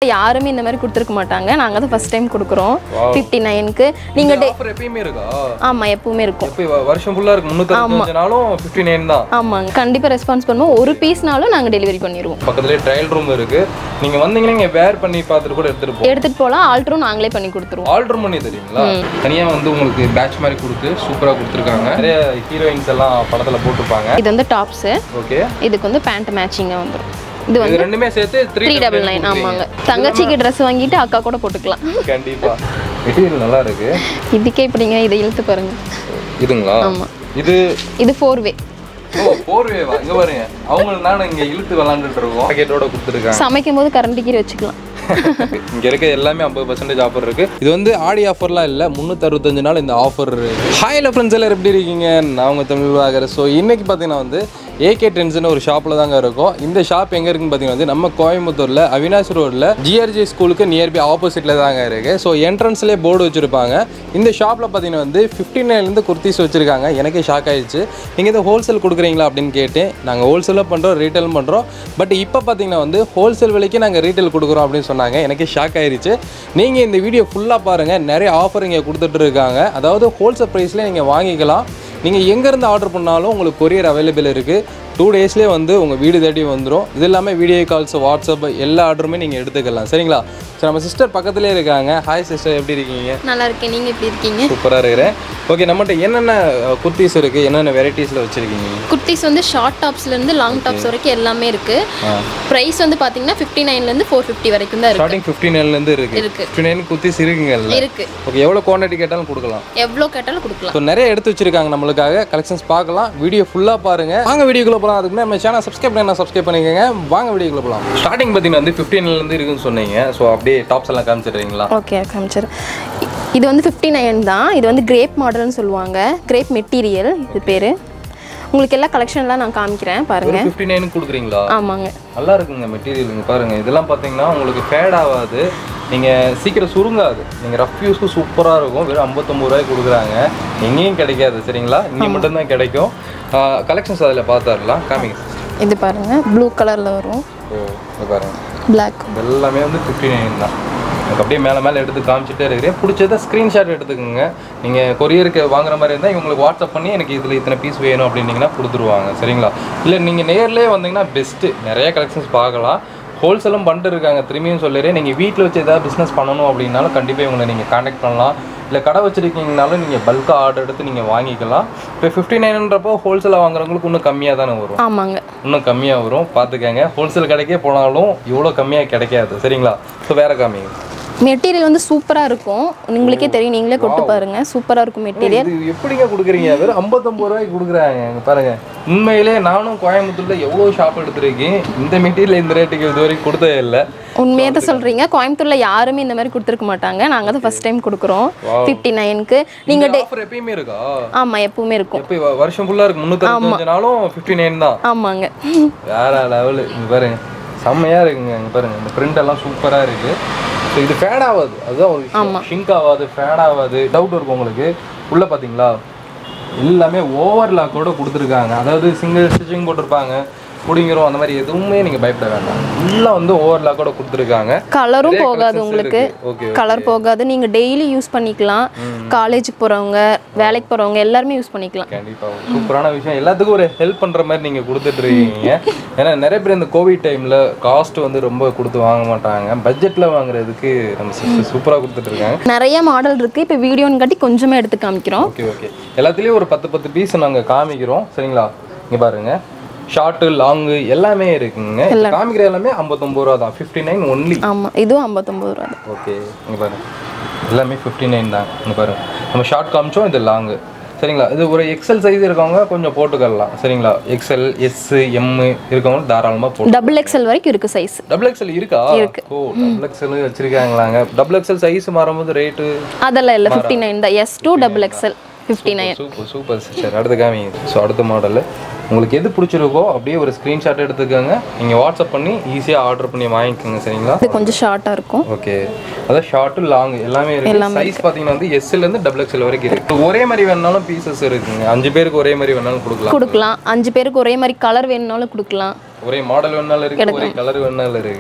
யாருமே இந்த மாதிரி கொடுத்துருக்க மாட்டாங்க நாங்கள் தான் ஃபர்ஸ்ட் டைம் கொடுக்குறோம் ஃபிஃப்டி நைனுக்கு நீங்கள் டே ஆஃபர் எப்பயுமே இருக்கா ஆமாம் எப்பவுமே இருக்கும் எப்போ வ- வருஷம் ஃபுல்லா இருக்கு முந்நூற்றி நாளும் ஃபிஃப்டி நைன் தான் ஆமாங்க கண்டிப்பாக ரெஸ்பான்ஸ் பண்ணுவோம் ஒரு பீஸ்னாலும் நாங்கள் டெலிவரி பண்ணிடுவோம் பக்கத்துலேயே ட்ரையல் ரூம் இருக்கு நீங்க வந்தீங்கன்னா நீங்க வேர் பண்ணி பார்த்துட்டு கூட எடுத்துட்டு போகலாம் எடுத்துகிட்டு போகலாம் ஆல்ட்ரும் நாங்களே பண்ணி கொடுத்துருவோம் ஆல்டர் பண்ணி தெரியுங்களா தனியா வந்து உங்களுக்கு பேட்ச் மாதிரி கொடுத்து சூப்பரா கொடுத்துருக்காங்க நிறைய ஹீரோயின்ஸ் எல்லாம் படத்துல போட்டிருப்பாங்க இது வந்து டாப்ஸு ஓகே இதுக்கு வந்து பேண்ட் மேட்சிங்காக வந்துடும் இது வந்து இது ரெண்டுமே சேர்த்து த்ரீ த்ரீ டபுள் நைன் ஆமாங்க தங்கச்சிக்கு ட்ரெஸ் வாங்கிட்டு அக்கா கூட போட்டுக்கலாம் கண்டிப்பா மெட்டீரியல் நல்லா இருக்கு இதுக்கே இப்படிங்க இதை இழுத்து பாருங்க இதுங்களா ஆமா. இது இது ஃபோர் வே ஓ போர்வேவா இங்க பாருங்க அவங்க நானும் இங்க இழுத்து விளாண்டுட்டு இருக்கோம் பாக்கெட்டோட கொடுத்துருக்காங்க சமைக்கும் போது கரண்ட் கீரை வச்சுக்கலாம் இங்க இருக்க எல்லாமே ஐம்பது பர்சன்டேஜ் ஆஃபர் இருக்கு இது வந்து ஆடி ஆஃபர்லாம் இல்லை முந்நூற்றி அறுபத்தஞ்சு நாள் இந்த ஆஃபர் ஹாயில் ஃப்ரெண்ட்ஸ் எல்லாம் எப்படி இருக்கீங்க நான் உங்க தமிழ் வாகர் ஸோ இன்னைக்கு பார்த்தீங்கன்னா வந்து ஏகே டென்ஸ்னு ஒரு ஷாப்பில் தாங்க இருக்கும் இந்த ஷாப் எங்கே இருக்குன்னு பார்த்தீங்கன்னா வந்து நம்ம கோயம்புத்தூரில் அவினாஷ் ரோட்டில் ஜிஆர்ஜி ஸ்கூலுக்கு நியர்பை ஆப்போசிட்டில் தாங்க இருக்கு ஸோ என்ட்ரன்ஸ்லேயே போர்டு வச்சிருப்பாங்க இந்த ஷாப்பில் பார்த்தீங்கன்னா வந்து ஃபிஃப்டி நைன்லேருந்து குர்த்திஸ் வச்சிருக்காங்க எனக்கே ஷாக் ஆயிடுச்சு நீங்கள் இதை ஹோல்சேல் கொடுக்குறீங்களா அப்படின்னு கேட்டேன் நாங்கள் ஹோல்சேலும் பண்ணுறோம் ரீட்டைலும் பண்ணுறோம் பட் இப்போ பார்த்தீங்கன்னா வந்து ஹோல்சேல் விலைக்கு நாங்கள் ரீட்டைல் கொடுக்குறோம் அப்படின்னு சொன்னாங்க எனக்கே ஷாக் ஆயிருச்சு நீங்கள் இந்த வீடியோ ஃபுல்லாக பாருங்கள் நிறைய ஆஃபர் இங்கே கொடுத்துட்டு இருக்காங்க அதாவது ஹோல்சேல் ப்ரைஸில் நீங்கள் வாங்கிக்கலாம் நீங்கள் எங்கேருந்து ஆர்டர் பண்ணாலும் உங்களுக்கு கொரியர் அவைலபிள் இருக்குது டூ டேஸ்லேயே வந்து உங்கள் வீடு தேடி வந்துடும் இது இல்லாமல் வீடியோ கால்ஸ் வாட்ஸ்அப் எல்லா ஆர்டருமே நீங்கள் எடுத்துக்கலாம் சரிங்களா ஸோ நம்ம சிஸ்டர் பக்கத்துலேயே இருக்காங்க ஹாய் சிஸ்டர் எப்படி இருக்கீங்க நல்லா இருக்கேன் நீங்கள் எப்படி இருக்கீங்க சூப்பராக இருக்கிறேன் ஓகே நம்மகிட்ட என்னென்ன குர்த்திஸ் இருக்குது என்னென்ன வெரைட்டிஸில் வச்சுருக்கீங்க குர்த்திஸ் வந்து ஷார்ட் டாப்ஸ்லேருந்து லாங் டாப்ஸ் வரைக்கும் எல்லாமே இருக்குது ப்ரைஸ் வந்து பார்த்தீங்கன்னா ஃபிஃப்டி நைன்லேருந்து ஃபோர் ஃபிஃப்டி வரைக்கும் தான் இருக்குது ஸ்டார்டிங் ஃபிஃப்டி நைன்லேருந்து இருக்குது இருக்கு. ஃபிஃப்டி நைன் குர்த்திஸ் இருக்குங்கல்ல இருக்குது ஓகே எவ்வளோ குவான்டிட்டி கேட்டாலும் கொடுக்கலாம் எவ்வளோ கேட்டாலும் கொடுக்கலாம் ஸோ நிறைய எடுத்து வச்சிருக்காங்க நம்மளுக்காக கலெக்ஷன்ஸ் பார்க்கலாம் வீடியோ ஃபுல்லாக பாருங்க வாங்க வீடியோக்குள்ள போகலாம் அதுக்கு முன்னாடி நம்ம சேனல் சப்ஸ்கிரைப் பண்ணி சப்ஸ்கிரைப் பண்ணிக்கோங்க வாங்க வீடியோக்குள்ள போகலாம் ஸ்டார்டிங் பார்த்தீங்கன்னா வந்து ஃபிஃப்டீன்லேருந்து இருக்குன்னு சொன்னீங்க ஸோ அப்படியே டாப்ஸ் எல்லாம் காமிச்சிடுறீங்களா ஓகே காமிச்சிரு இது வந்து ஃபிஃப்டி நைன் தான் இது வந்து கிரேப் மாடல்னு சொல்லுவாங்க கிரேப் மெட்டீரியல் இது பேர் உங்களுக்கு எல்லா கலெக்ஷன்லாம் நான் காமிக்கிறேன் பாருங்க ஃபிஃப்டி நைன் கொடுக்குறீங்களா ஆமாங்க நல்லா இருக்குங்க மெட்டீரியலுங்க பாருங்க இதெல்லாம் பார்த்தீங்கன்னா உங்களுக்கு ஃபேட் ஆகாது நீங்கள் சீக்கிரம் சுருங்காது நீங்கள் ரஃப் யூஸ்க்கு சூப்பராக இருக்கும் வெறும் ஐம்பத்தொம்பது ரூபாய்க்கு கொடுக்குறாங்க எங்கேயும் கிடைக்காது சரிங்களா இங்கே மட்டும்தான் கிடைக்கும் கலெக்ஷன்ஸ் அதில் பார்த்துடலாம் காமிங்க இது பாருங்க ப்ளூ கலரில் வரும் ஓ இது பாருங்க பிளாக் இது எல்லாமே வந்து ஃபிஃப்டி நைன் தான் எனக்கு அப்படியே மேலே மேலே எடுத்து காமிச்சிட்டே இருக்கிறேன் பிடிச்சதை ஸ்க்ரீன்ஷாட் எடுத்துக்கோங்க நீங்கள் கொரியருக்கு வாங்குற மாதிரி இருந்தால் இவங்களுக்கு வாட்ஸ்அப் பண்ணி எனக்கு இதில் இத்தனை பீஸ் வேணும் அப்படின்னீங்கன்னா கொடுத்துருவாங்க சரிங்களா இல்லை நீங்கள் நேர்லேயே வந்தீங்கன்னா பெஸ்ட்டு நிறைய கலெக்ஷன்ஸ் பார்க்கலாம் ஹோல்சேலும் பண்ணிட்டு இருக்காங்க திரும்பியும் சொல்லிடுறேன் நீங்கள் வீட்டில் வச்சு ஏதாவது பிஸ்னஸ் பண்ணணும் அப்படின்னாலும் கண்டிப்பாக இவங்களை நீங்கள் காண்டாக்ட் பண்ணலாம் இல்லை கடை வச்சுருக்கீங்கனாலும் நீங்கள் பல்காக ஆர்டர் எடுத்து நீங்கள் வாங்கிக்கலாம் இப்போ ஃபிஃப்டி நைன்ன்றப்போ ஹோல்சேலாக வாங்குறவங்களுக்கு இன்னும் கம்மியாக தானே வரும் ஆமாங்க இன்னும் கம்மியாக வரும் பார்த்துக்கங்க ஹோல்சேல் கடைக்கே போனாலும் இவ்வளோ கம்மியாக கிடைக்காது சரிங்களா ஸோ வேற காமிங்க மெட்டீரியல் வந்து சூப்பராக இருக்கும் உங்களுக்கே தெரியும் நீங்களே கொட்டு பாருங்க சூப்பராக இருக்கும் மெட்டீரியல் இது எப்படிங்க கொடுக்குறீங்க வெறும் ஐம்பத்தொம்பது ரூபாய்க்கு கொடுக்குறாங்க இங்க பாருங்க உண்மையிலே நானும் கோயம்புத்தூர்ல எவ்வளோ ஷாப் எடுத்திருக்கேன் இந்த மெட்டீரியல் இந்த ரேட்டுக்கு இது வரைக்கும் கொடுத்ததே இல்லை உண்மையாக தான் சொல்கிறீங்க கோயம்புத்தூரில் யாருமே இந்த மாதிரி கொடுத்துருக்க மாட்டாங்க நாங்கள் தான் ஃபஸ்ட் டைம் கொடுக்குறோம் ஃபிஃப்டி நைனுக்கு நீங்கள் டே ஆஃபர் எப்பயுமே இருக்கா ஆமாம் எப்பவுமே இருக்கும் எப்போ வ- வருஷம் ஃபுல்லாக இருக்கு முந்நூற்றி நாளும் ஃபிஃப்டி நைன் தான் ஆமாங்க வேற லெவலு இங்க பாருங்க செம்மையா இருக்குங்க இங்க பாருங்க இந்த பிரிண்ட் எல்லாம் சூப்பரா இருக்கு ஸோ இது ஃபேட் ஆகாது அதுதான் ஒரு விஷயம் ஷிங்க் ஆகாது ஃபேட் ஆகாது டவுட் இருக்கும் உங்களுக்கு உள்ள பாத்தீங்களா எல்லாமே ஓவர்லாக்கோட கொடுத்துருக்காங்க அதாவது சிங்கிள் ஸ்டிச்சிங் போட்டிருப்பாங்க பிடிங்கிறோம் அந்த மாதிரி எதுவுமே நீங்க பயப்பட வேண்டாம் ஃபுல்லாக வந்து ஓவர்லாக்கோட கொடுத்துருக்காங்க கலரும் நிறைய போகாது collections உங்களுக்கு இருக்கு. Okay, கலர் போகாது நீங்கள் டெய்லி யூஸ் பண்ணிக்கலாம் காலேஜுக்கு போகிறவங்க வேலைக்கு போகிறவங்க எல்லாருமே யூஸ் பண்ணிக்கலாம் கண்டிப்பா ஒரு சூப்பரான விஷயம் எல்லாத்துக்கும் ஒரு ஹெல்ப் பண்ற மாதிரி நீங்க கொடுத்துட்டு இருக்கீங்க ஏன்னா நிறைய பேர் இந்த கோவிட் டைம்ல காஸ்ட் வந்து ரொம்ப கொடுத்து வாங்க மாட்டாங்க பட்ஜெட்ல வாங்குறதுக்கு நம்ம சிஸ்டர் சூப்பரா கொடுத்துட்டு இருக்காங்க நிறைய மாடல் இருக்குது இப்போ வீடியோன்னு காட்டி கொஞ்சமாக எடுத்து காமிக்கிறோம் ஓகே ஓகே எல்லாத்துலயும் ஒரு பத்து பத்து பீஸ் நாங்க காமிக்கிறோம் சரிங்களா இங்க பாருங்க ஷார்ட்டு லாங்கு எல்லாமே இருக்குங்க இப்ப காமிக்கிற எல்லாமே ஐம்பத்தொம்பது ரூபா தான் ஃபிஃப்டி நைன் ஒன்லி ஆமாம் இதுவும் ஐம்பத்தொம்பது ரூபா தான் ஓகே இங்க பாருங்க எல்லாமே ஃபிஃப்டி நைன் தான் இங்க பாருங்க நம்ம ஷார்ட் காமிச்சோம் இது லாங்கு சரிங்களா இது ஒரு எக்ஸல் சைஸ் இருக்கவங்க கொஞ்சம் போட்டுக்கலாம் சரிங்களா எக்ஸல் எஸ் எம் இருக்கவங்க தாராளமாக போட்டு டபுள் எக்ஸ்எல் வரைக்கும் இருக்குது சைஸ் டபுள் எக்ஸல் இருக்கா ஓ டபுள் எக்ஸல் வச்சிருக்காங்களாங்க டபுள் எக்ஸல் சைஸ் மாறும்போது ரேட்டு அதெல்லாம் இல்லை ஃபிஃப்டி நைன் தான் S to double XL fifty nine super super sister அடுத்த காமிங்க ஸோ அடுத்த மாடல் உங்களுக்கு எது பிடிச்சிருக்கோ அப்படியே ஒரு ஸ்க்ரீன்ஷாட் எடுத்துக்கோங்க நீங்கள் வாட்ஸ்அப் பண்ணி ஈஸியாக ஆர்டர் பண்ணி வாங்கிக்கோங்க சரிங்களா இது கொஞ்சம் ஷார்ட்டாக இருக்கும் ஓகே அதான் ஷார்ட் லாங் எல்லாமே இருக்கு சைஸ் பாத்தீங்கன்னா வந்து எஸ்ல இருந்து டபுள் எக்ஸ்எல் வரைக்கும் இருக்கு ஒரே மாதிரி வேணாலும் பீசஸ் இருக்குங்க அஞ்சு பேருக்கு ஒரே மாதிரி வேணாலும் கொடுக்கலாம் கொடுக்கலாம் அஞ்சு பேருக்கு ஒரே மாதிரி கலர் வேணும்னாலும் கொடுக்கலாம் ஒரே மாடல் வேணாலும் இருக்கு ஒரே கலர் வேணாலும் இருக்கு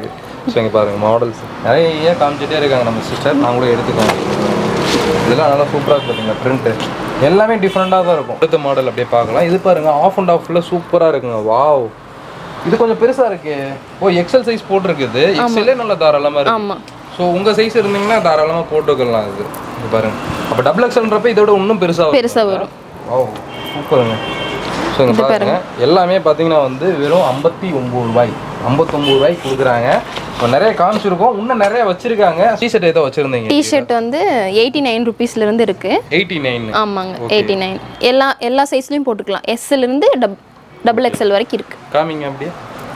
ஸோ இங்கே பாருங்கள் மாடல்ஸ் நிறைய காமிச்சிட்டே இருக்காங்க நம்ம சிஸ்டர் நான் கூட எடுத்துக்கோங்க இதெல்லாம் நல்லா சூப்பராக இருக்கு பார்த்தீங்களா பிரிண்ட்டு எல்லாமே டிஃப்ரெண்ட்டாக தான் இருக்கும் அடுத்த மாடல் அப்படியே பார்க்கலாம் இது பாருங்க ஆஃப் அண்ட் ஆஃப்ல சூப்பராக இருக்குங்க வாவ் இது கொஞ்சம் பெருசாக இருக்கு ஓ எக்ஸல் சைஸ் போட்டிருக்குது எக்ஸலே நல்லா தாராளமாக இருக்கு ஆமாம் ஸோ உங்கள் சைஸ் இருந்தீங்கன்னா தாராளமாக போட்டுக்கலாம் இது இது பாருங்க அப்போ டபுள் எக்ஸல்ன்றப்ப இதோட இன்னும் பெருசாக பெருசாக வரும் ஓ சூப்பருங்க ஸோ இங்கே பாருங்க எல்லாமே பார்த்தீங்கன்னா வந்து வெறும் ஐம்பத்தி ஒம்பது ரூபாய் ஐம்பத்தொம்பது ரூபாய்க்கு கொடுக்குறாங்க இப்போ நிறைய காமிச்சிருக்கோம் இன்னும் நிறைய வச்சிருக்காங்க டிஷர்ட் ஏதோ வச்சுருந்தீங்க டிஷர்ட் வந்து எயிட்டி நைன் ருபீஸ்லேருந்து இருக்குது எயிட்டி நைன் ஆமாங்க எயிட்டி நைன் எல்லா எல்லா சைஸ்லையும் போட்டுக்கலாம் எஸ்எல்லேருந்து டப் டபுள் எக்ஸ்எல் வரைக்கும் இருக்குது காமிங்க அப்படியே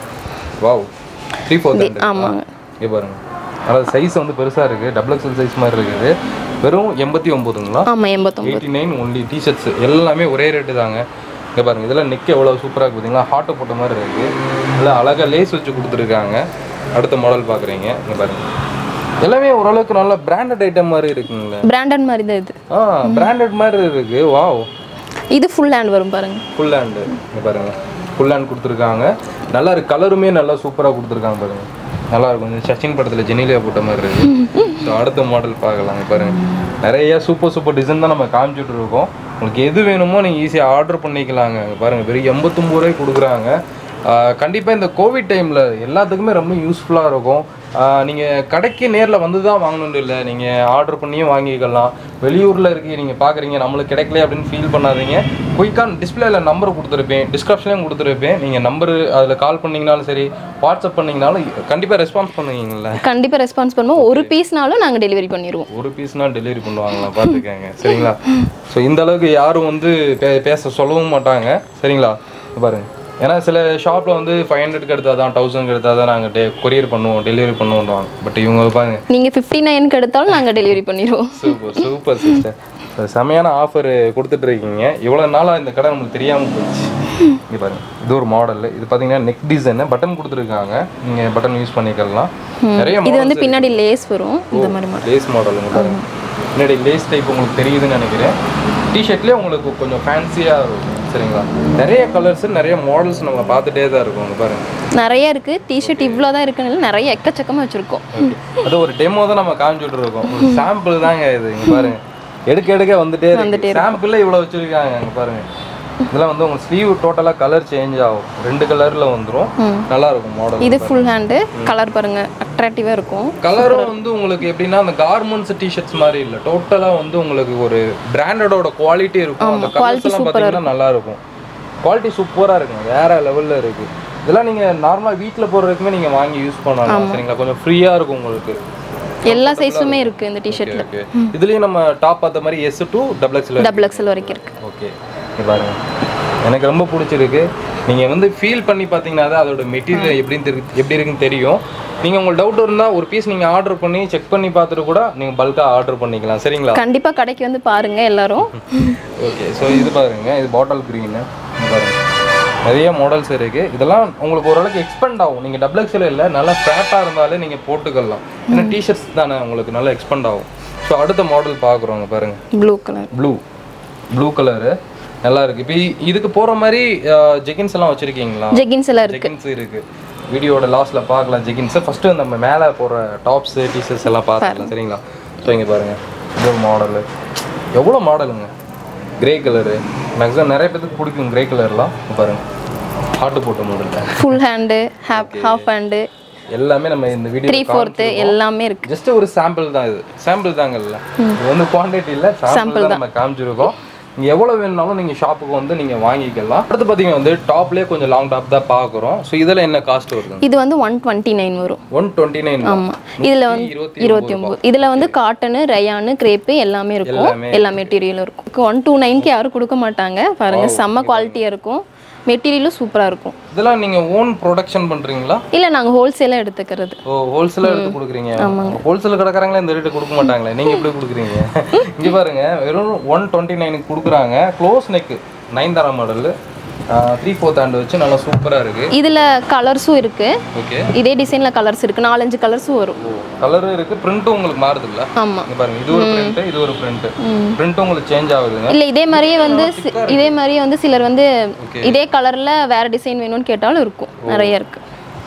வாவ் த்ரீ ஃபோர் ஆமாங்க இங்கே பாருங்க அதாவது சைஸ் வந்து பெருசாக இருக்குது டபுள் எக்ஸல் சைஸ் மாதிரி இருக்குது வெறும் எண்பத்தி ஒம்போதுங்களா ஆமாம் எண்பத்தொம்பது எயிட்டி நைன் ஒன்லி டிஷர்ட்ஸ் எல்லாமே ஒரே ரேட்டு தாங்க இங்கே பாருங்க இதெல்லாம் நெக் எவ்வளோ சூப்பராக இருக்குது பார்த்தீங்களா ஹார்ட்டு போட்ட மாதிரி இருக்குது இல்லை அழகாக லேஸ் வச்சு கொடுத்துருக்காங்க அடுத்த மாடல் பார்க்குறீங்க இங்கே பாருங்க எல்லாமே ஓரளவுக்கு நல்ல பிராண்டட் ஐட்டம் மாதிரி இருக்குங்களே பிராண்டட் மாதிரி தான் இது ஆ பிராண்டட் மாதிரி இருக்குது வாவ் இது ஃபுல் ஹேண்ட் வரும் பாருங்க ஃபுல் ஹேண்டு இங்கே பாருங்க ஃபுல் ஹேண்ட் கொடுத்துருக்காங்க நல்லா இருக்கு கலருமே நல்லா சூப்பராக கொடுத்துருக்காங்க பாருங்க நல்லா இருக்கும் இந்த சச்சின் படத்தில் ஜெனிலியா போட்ட மாதிரி இருக்கு ஸோ அடுத்த மாடல் பார்க்கலாம் இங்க பாருங்க நிறைய சூப்பர் சூப்பர் டிசைன் தான் நம்ம காமிச்சிட்டு இருக்கோம் உங்களுக்கு எது வேணுமோ நீங்கள் ஈஸியாக ஆர்டர் பண்ணிக்கலாங்க இங்க பாருங்க வெறும் எண்பத்தொம்பது ரூபாய் கொடுக்குறாங்க கண்டிப்பாக இந்த கோவிட் டைமில் எல்லாத்துக்குமே ரொம்ப யூஸ்ஃபுல்லாக இருக்கும் நீங்கள் கடைக்கு நேரில் வந்து தான் வாங்கணும்னு இல்லை நீங்கள் ஆர்டர் பண்ணியும் வாங்கிக்கலாம் வெளியூரில் இருக்கி நீங்கள் பார்க்குறீங்க நம்மளுக்கு கிடைக்கல அப்படின்னு ஃபீல் பண்ணாதீங்க குயிக்காக டிஸ்பிளேல நம்பர் கொடுத்துருப்பேன் டிஸ்கிரிப்ஷன்லையும் கொடுத்துருப்பேன் நீங்கள் நம்பர் அதில் கால் பண்ணிங்கனாலும் சரி வாட்ஸ்அப் பண்ணிங்கனாலும் கண்டிப்பாக ரெஸ்பான்ஸ் பண்ணுவீங்கள கண்டிப்பாக ரெஸ்பான்ஸ் பண்ணுவோம் ஒரு பீஸ்னாலும் நாங்கள் டெலிவரி பண்ணிடுவோம் ஒரு பீஸ்னா டெலிவரி பண்ணுவாங்களா பார்த்துக்கங்க சரிங்களா ஸோ இந்த அளவுக்கு யாரும் வந்து பே பேச சொல்லவும் மாட்டாங்க சரிங்களா இங்க பாருங்க ஏன்னா சில ஷாப்பில் வந்து ஃபைவ் ஹண்ட்ரட்க்கு எடுத்தால் தான் தௌசண்ட்க்கு எடுத்தால் தான் நாங்கள் டே கொரியர் பண்ணுவோம் டெலிவரி பண்ணுவோம்வாங்க பட் இவங்க பாருங்க நீங்கள் ஃபிஃப்டி நைனுக்கு எடுத்தாலும் நாங்கள் டெலிவரி பண்ணிடுவோம் சூப்பர் சூப்பர் சிஸ்டர் செமையான ஆஃபர் கொடுத்துட்டு இருக்கீங்க இவ்வளோ நாளாக இந்த கடை நம்மளுக்கு தெரியாமல் போச்சு இங்கே பாருங்க இது ஒரு மாடல் இது பார்த்தீங்கன்னா நெக் டிசைன் பட்டன் கொடுத்துருக்காங்க நீங்கள் பட்டன் யூஸ் பண்ணிக்கலாம் நிறைய இது வந்து பின்னாடி லேஸ் வரும் இந்த மாதிரி மாடல் லேஸ் மாடலுங்க பாருங்க முன்னாடி லேஸ் டைப் உங்களுக்கு தெரியுதுன்னு நினைக்கிறேன் டிஷர்ட்லேயே உங்களுக்கு கொஞ்சம் ஃபேன்சியாக இருக்கும் சரிங்களா நிறைய கலர்ஸ் நிறைய மாடல்ஸ் நம்ம பார்த்துட்டே தான் இருக்கும் இங்க பாருங்க நிறைய இருக்குது டிஷர்ட் இவ்வளோ தான் இருக்குன்னு நிறைய எக்கச்சக்கமாக வச்சுருக்கோம் அது ஒரு டெமோ தான் நம்ம காமிச்சிட்டு இருக்கோம் ஒரு சாம்பிள் தாங்க இது இங்க பாருங்க எடுக்க எடுக்க வந்துட்டே இருக்கு சாம்பிள்ல இவ்வளவு வச்சிருக்காங்க இங்க பாருங்க இதெல்லாம் வந்து உங்க ஸ்லீவ் டோட்டலா கலர் சேஞ்ச் ஆகும் ரெண்டு கலர்ல வந்துரும் நல்லா இருக்கும் மாடல் இது ஃபுல் ஹேண்டு கலர் பாருங்க அட்ராக்டிவாக இருக்கும் கலரும் வந்து உங்களுக்கு எப்படின்னா அந்த கார்மெண்ட்ஸ் டிஷர்ட்ஸ் மாதிரி இல்ல டோட்டலா வந்து உங்களுக்கு ஒரு பிராண்டடோட குவாலிட்டி இருக்கும் அந்த கலர்ஸ் எல்லாம் பாத்தீங்கன்னா நல்லா இருக்கும் குவாலிட்டி சூப்பரா இருக்குங்க வேற லெவல்ல இருக்கு இதெல்லாம் நீங்க நார்மலா வீட்ல போடுறதுக்குமே நீங்க வாங்கி யூஸ் பண்ணலாம் சரிங்களா கொஞ்சம் ஃப்ரீயா இருக்கும் உங்களுக்கு எல்லா சைஸுமே இருக்குது இந்த டிஷர்ட்டில் ஓகே இதுலயும் நம்ம டாப் பார்த்த மாதிரி எஸ் டூ டபுள் எக்ஸ்ல டபுள் எக்ஸ்எல் வரைக்கும் இருக்குது ஓகே இங்க பாருங்க எனக்கு ரொம்ப பிடிச்சிருக்கு நீங்கள் வந்து ஃபீல் பண்ணி பார்த்தீங்கன்னா தான் அதோட மெட்டீரியல் எப்படின்னு தெரி எப்படி இருக்குன்னு தெரியும் நீங்கள் உங்களுக்கு டவுட் இருந்தால் ஒரு பீஸ் நீங்கள் ஆர்டர் பண்ணி செக் பண்ணி பார்த்துட்டு கூட நீங்கள் பல்காக ஆர்டர் பண்ணிக்கலாம் சரிங்களா கண்டிப்பாக கடைக்கு வந்து பாருங்க எல்லாரும் ஓகே ஸோ இது பாருங்க இது பாட்டில் க்ரீனு பாருங்க நிறைய மாடல்ஸ் இருக்குது இதெல்லாம் உங்களுக்கு ஓரளவுக்கு எக்ஸ்பெண்ட் ஆகும் நீங்கள் டபுள் எக்ஸ்எல் இல்லை நல்லா ஃபேட்டாக இருந்தாலே நீங்கள் போட்டுக்கலாம் ஏன்னா டிஷர்ட்ஸ் தானே உங்களுக்கு நல்லா எக்ஸ்பெண்ட் ஆகும் ஸோ அடுத்த மாடல் பார்க்குறோங்க பாருங்க blue colour blue blue colour நல்லா இருக்கு இப்போ இதுக்கு போற மாதிரி ஜெகின்ஸ் எல்லாம் வச்சிருக்கீங்களா ஜெகின்ஸ் எல்லாம் இருக்கு ஜெகின்ஸ் இருக்கு வீடியோட லாஸ்ட்ல பார்க்கலாம் ஜெகின்ஸ் ஃபர்ஸ்ட் நம்ம மேலே போற டாப்ஸ் டிஷர்ட்ஸ் எல்லாம் பார்த்துக்கலாம் சரிங்களா ஸோ இங்க பாருங்க இது ஒரு மாடலு எவ்வளோ மாடலுங்க கிரே கலரு மேக்ஸிமம் நிறைய பேருக்கு பிடிக்கும் கிரே கலர்லாம் பாருங்க ஹார்ட் போட்ட model full hand half half hand எல்லாமே நம்ம இந்த த்ரீ வீடியோ ஃபோர்த்து எல்லாமே இருக்கு ஜஸ்ட் ஒரு சாம்பிள் தான் இது சாம்பிள் தாங்கல்ல இது வந்து குவான்டிட்டி இல்ல சாம்பிள் தான் நம்ம காமிச்சிருக்கோம் நீங்க எவ்வளவு வேணும்னாலும் நீங்க ஷாப்புக்கு வந்து நீங்க வாங்கிக்கலாம் அடுத்து பாத்தீங்கன்னா வந்து டாப்லயே கொஞ்சம் லாங் டாப் தான் பாக்குறோம் ஸோ இதுல என்ன காஸ்ட் வருது இது வந்து ஒன் டுவெண்ட்டி நைன் வரும் ஒன் டுவெண்ட்டி நைன் ஆமா இதுல வந்து இருபத்தி இருபத்தி ஒம்பது இதுல வந்து காட்டனு ரயானு கிரேப்பு எல்லாமே இருக்கும் எல்லா மெட்டீரியலும் இருக்கும் ஒன் டூ நைன்க்கு யாரும் கொடுக்க மாட்டாங்க பாருங்க செம்ம குவாலிட்டியா இருக்கும் மெட்டீரியலும் சூப்பரா இருக்கும் இதெல்லாம் நீங்க ஓன் ப்ரொடக்ஷன் பண்றீங்களா இல்ல நாங்க ஹோல்சேலா எடுத்துக்கிறது ஓ ஹோல்சேலா எடுத்து கொடுக்குறீங்க ஹோல்சேல் கடைக்காரங்களே இந்த ரேட்டு கொடுக்க மாட்டாங்களே நீங்க எப்படி கொடுக்குறீங்க இங்க பாருங்க வெறும் ஒன் டுவெண்ட்டி நைனுக்கு கொடுக்குறாங்க க்ளோஸ் நெக் நைன் தர மாடல் த்ரீ ஃபோர்த் ஹேண்ட் வச்சு நல்லா சூப்பரா இருக்கு இதுல கலர்ஸும் இருக்கு ஓகே இதே டிசைன்ல கலர்ஸ் இருக்கு நாலஞ்சு கலர்ஸும் வரும் கலரும் இருக்கு பிரிண்ட்டும் உங்களுக்கு மாறுது இல்ல ஆமா இங்க பாருங்க இது ஒரு பிரிண்ட் இது ஒரு பிரிண்ட் பிரிண்ட்டும் உங்களுக்கு சேஞ்ச் ஆகுதுங்க இல்ல இதே மாதிரியே வந்து சி- இதே மாதிரியே வந்து சிலர் வந்து இதே கலர்ல வேற டிசைன் வேணும்னு கேட்டாலும் இருக்கும் நிறைய இருக்கு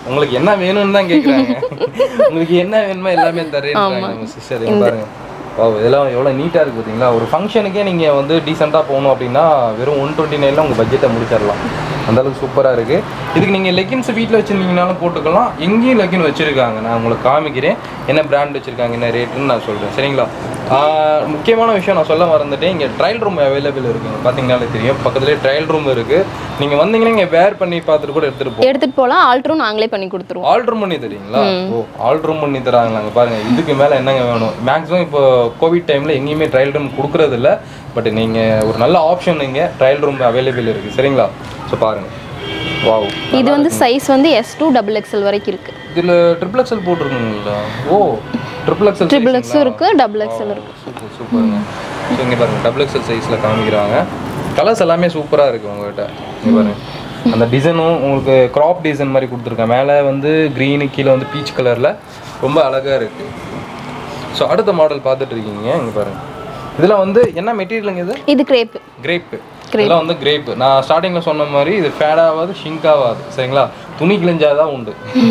உங்களுக்கு என்ன வேணும்னு தான் கேக்குறாங்க உங்களுக்கு என்ன வேணுமோ எல்லாமே தரேன்றாங்க நம்ம சிஸ்டர் பாருங்க ஓ இதெல்லாம் எவ்வளோ நீட்டாக இருக்குது பார்த்தீங்களா ஒரு ஃபங்க்ஷனுக்கே நீங்கள் வந்து டீசெண்டாக போகணும் அப்படின்னா வெறும் ஒன் டுவெண்ட்டி நைனில் உங்கள் பட்ஜெட்டை முடிச்சிடலாம் அந்த அளவுக்கு சூப்பராக இருக்குது இதுக்கு நீங்கள் லெக்கின்ஸ் வீட்டில் வச்சுருந்தீங்கனாலும் போட்டுக்கலாம் எங்கேயும் லெக்கின் வச்சுருக்காங்க நான் உங்களுக்கு காமிக்கிறேன் என்ன பிராண்ட் வச்சுருக்காங்க என்ன ரேட்டுன்னு நான் சொல்கிறேன் சரிங்களா ஆஹ் முக்கியமான விஷயம் நான் சொல்ல மறந்துட்டேன் இங்கே ட்ரையல் ரூம் அவைலபிள் இருக்குங்க பார்த்தீங்கன்னாலே தெரியும் பக்கத்துலேயே ட்ரையல் ரூம் இருக்குது நீங்கள் வந்தீங்கன்னா இங்கே வேர் பண்ணி பார்த்துட்டு கூட எடுத்துகிட்டு போகலாம் எடுத்துட்டு போகலாம் ஆல்ட்ரும் நாங்களே பண்ணி கொடுத்துருவோம் ஆல்ட்ரு பண்ணி தரீங்களா ஓ ஆல்ட்ரு பண்ணி தராங்களாங்க பாருங்க இதுக்கு மேல என்னங்க வேணும் மேக்ஸிமம் இப்போ கோவிட் டைம்ல எங்கேயுமே ட்ரையல் ரூம் கொடுக்கறது இல்ல பட் நீங்க ஒரு நல்ல ஆப்ஷன் இங்க ட்ரையல் ரூம் அவைலபிள் இருக்கு சரிங்களா ஸோ பாருங்க வாவ் இது வந்து சைஸ் வந்து எஸ் டூ டபுள் எக்ஸ்எல் வரைக்கும் இருக்கு இதுல ட்ரிபிள் எக்ஸல் போட்டிருக்குங்களா ஓ ட்ரிபிள் எக்ஸல் ட்ரிபிள் எக்ஸும் இருக்கு டபுள் எக்ஸ்எல் இருக்கு சூப்பர் சூப்பருங்க ஸோ இங்கே பாருங்க டபுள் எக்ஸல் சைஸில் காமிக்கிறாங்க கலர்ஸ் எல்லாமே சூப்பராக இருக்குது உங்ககிட்ட இங்கே பாருங்க அந்த டிசைனும் உங்களுக்கு கிராப் டிசைன் மாதிரி கொடுத்துருக்கேன் மேலே வந்து க்ரீனு கீழே வந்து பீச் கலரில் ரொம்ப அழகாக இருக்குது ஸோ அடுத்த மாடல் பார்த்துட்டு இருக்கீங்க இங்கே பாருங்க இதில் வந்து என்ன மெட்டீரியலுங்க இது இது கிரேப் கிரேப்பு இதெல்லாம் வந்து கிரேப்பு நான் ஸ்டார்டிங்கில் சொன்ன மாதிரி இது ஃபேட் ஆகாது ஷிங்க் ஆகாது சரிங்களா துணி கிழிஞ்சாதான் உண்டு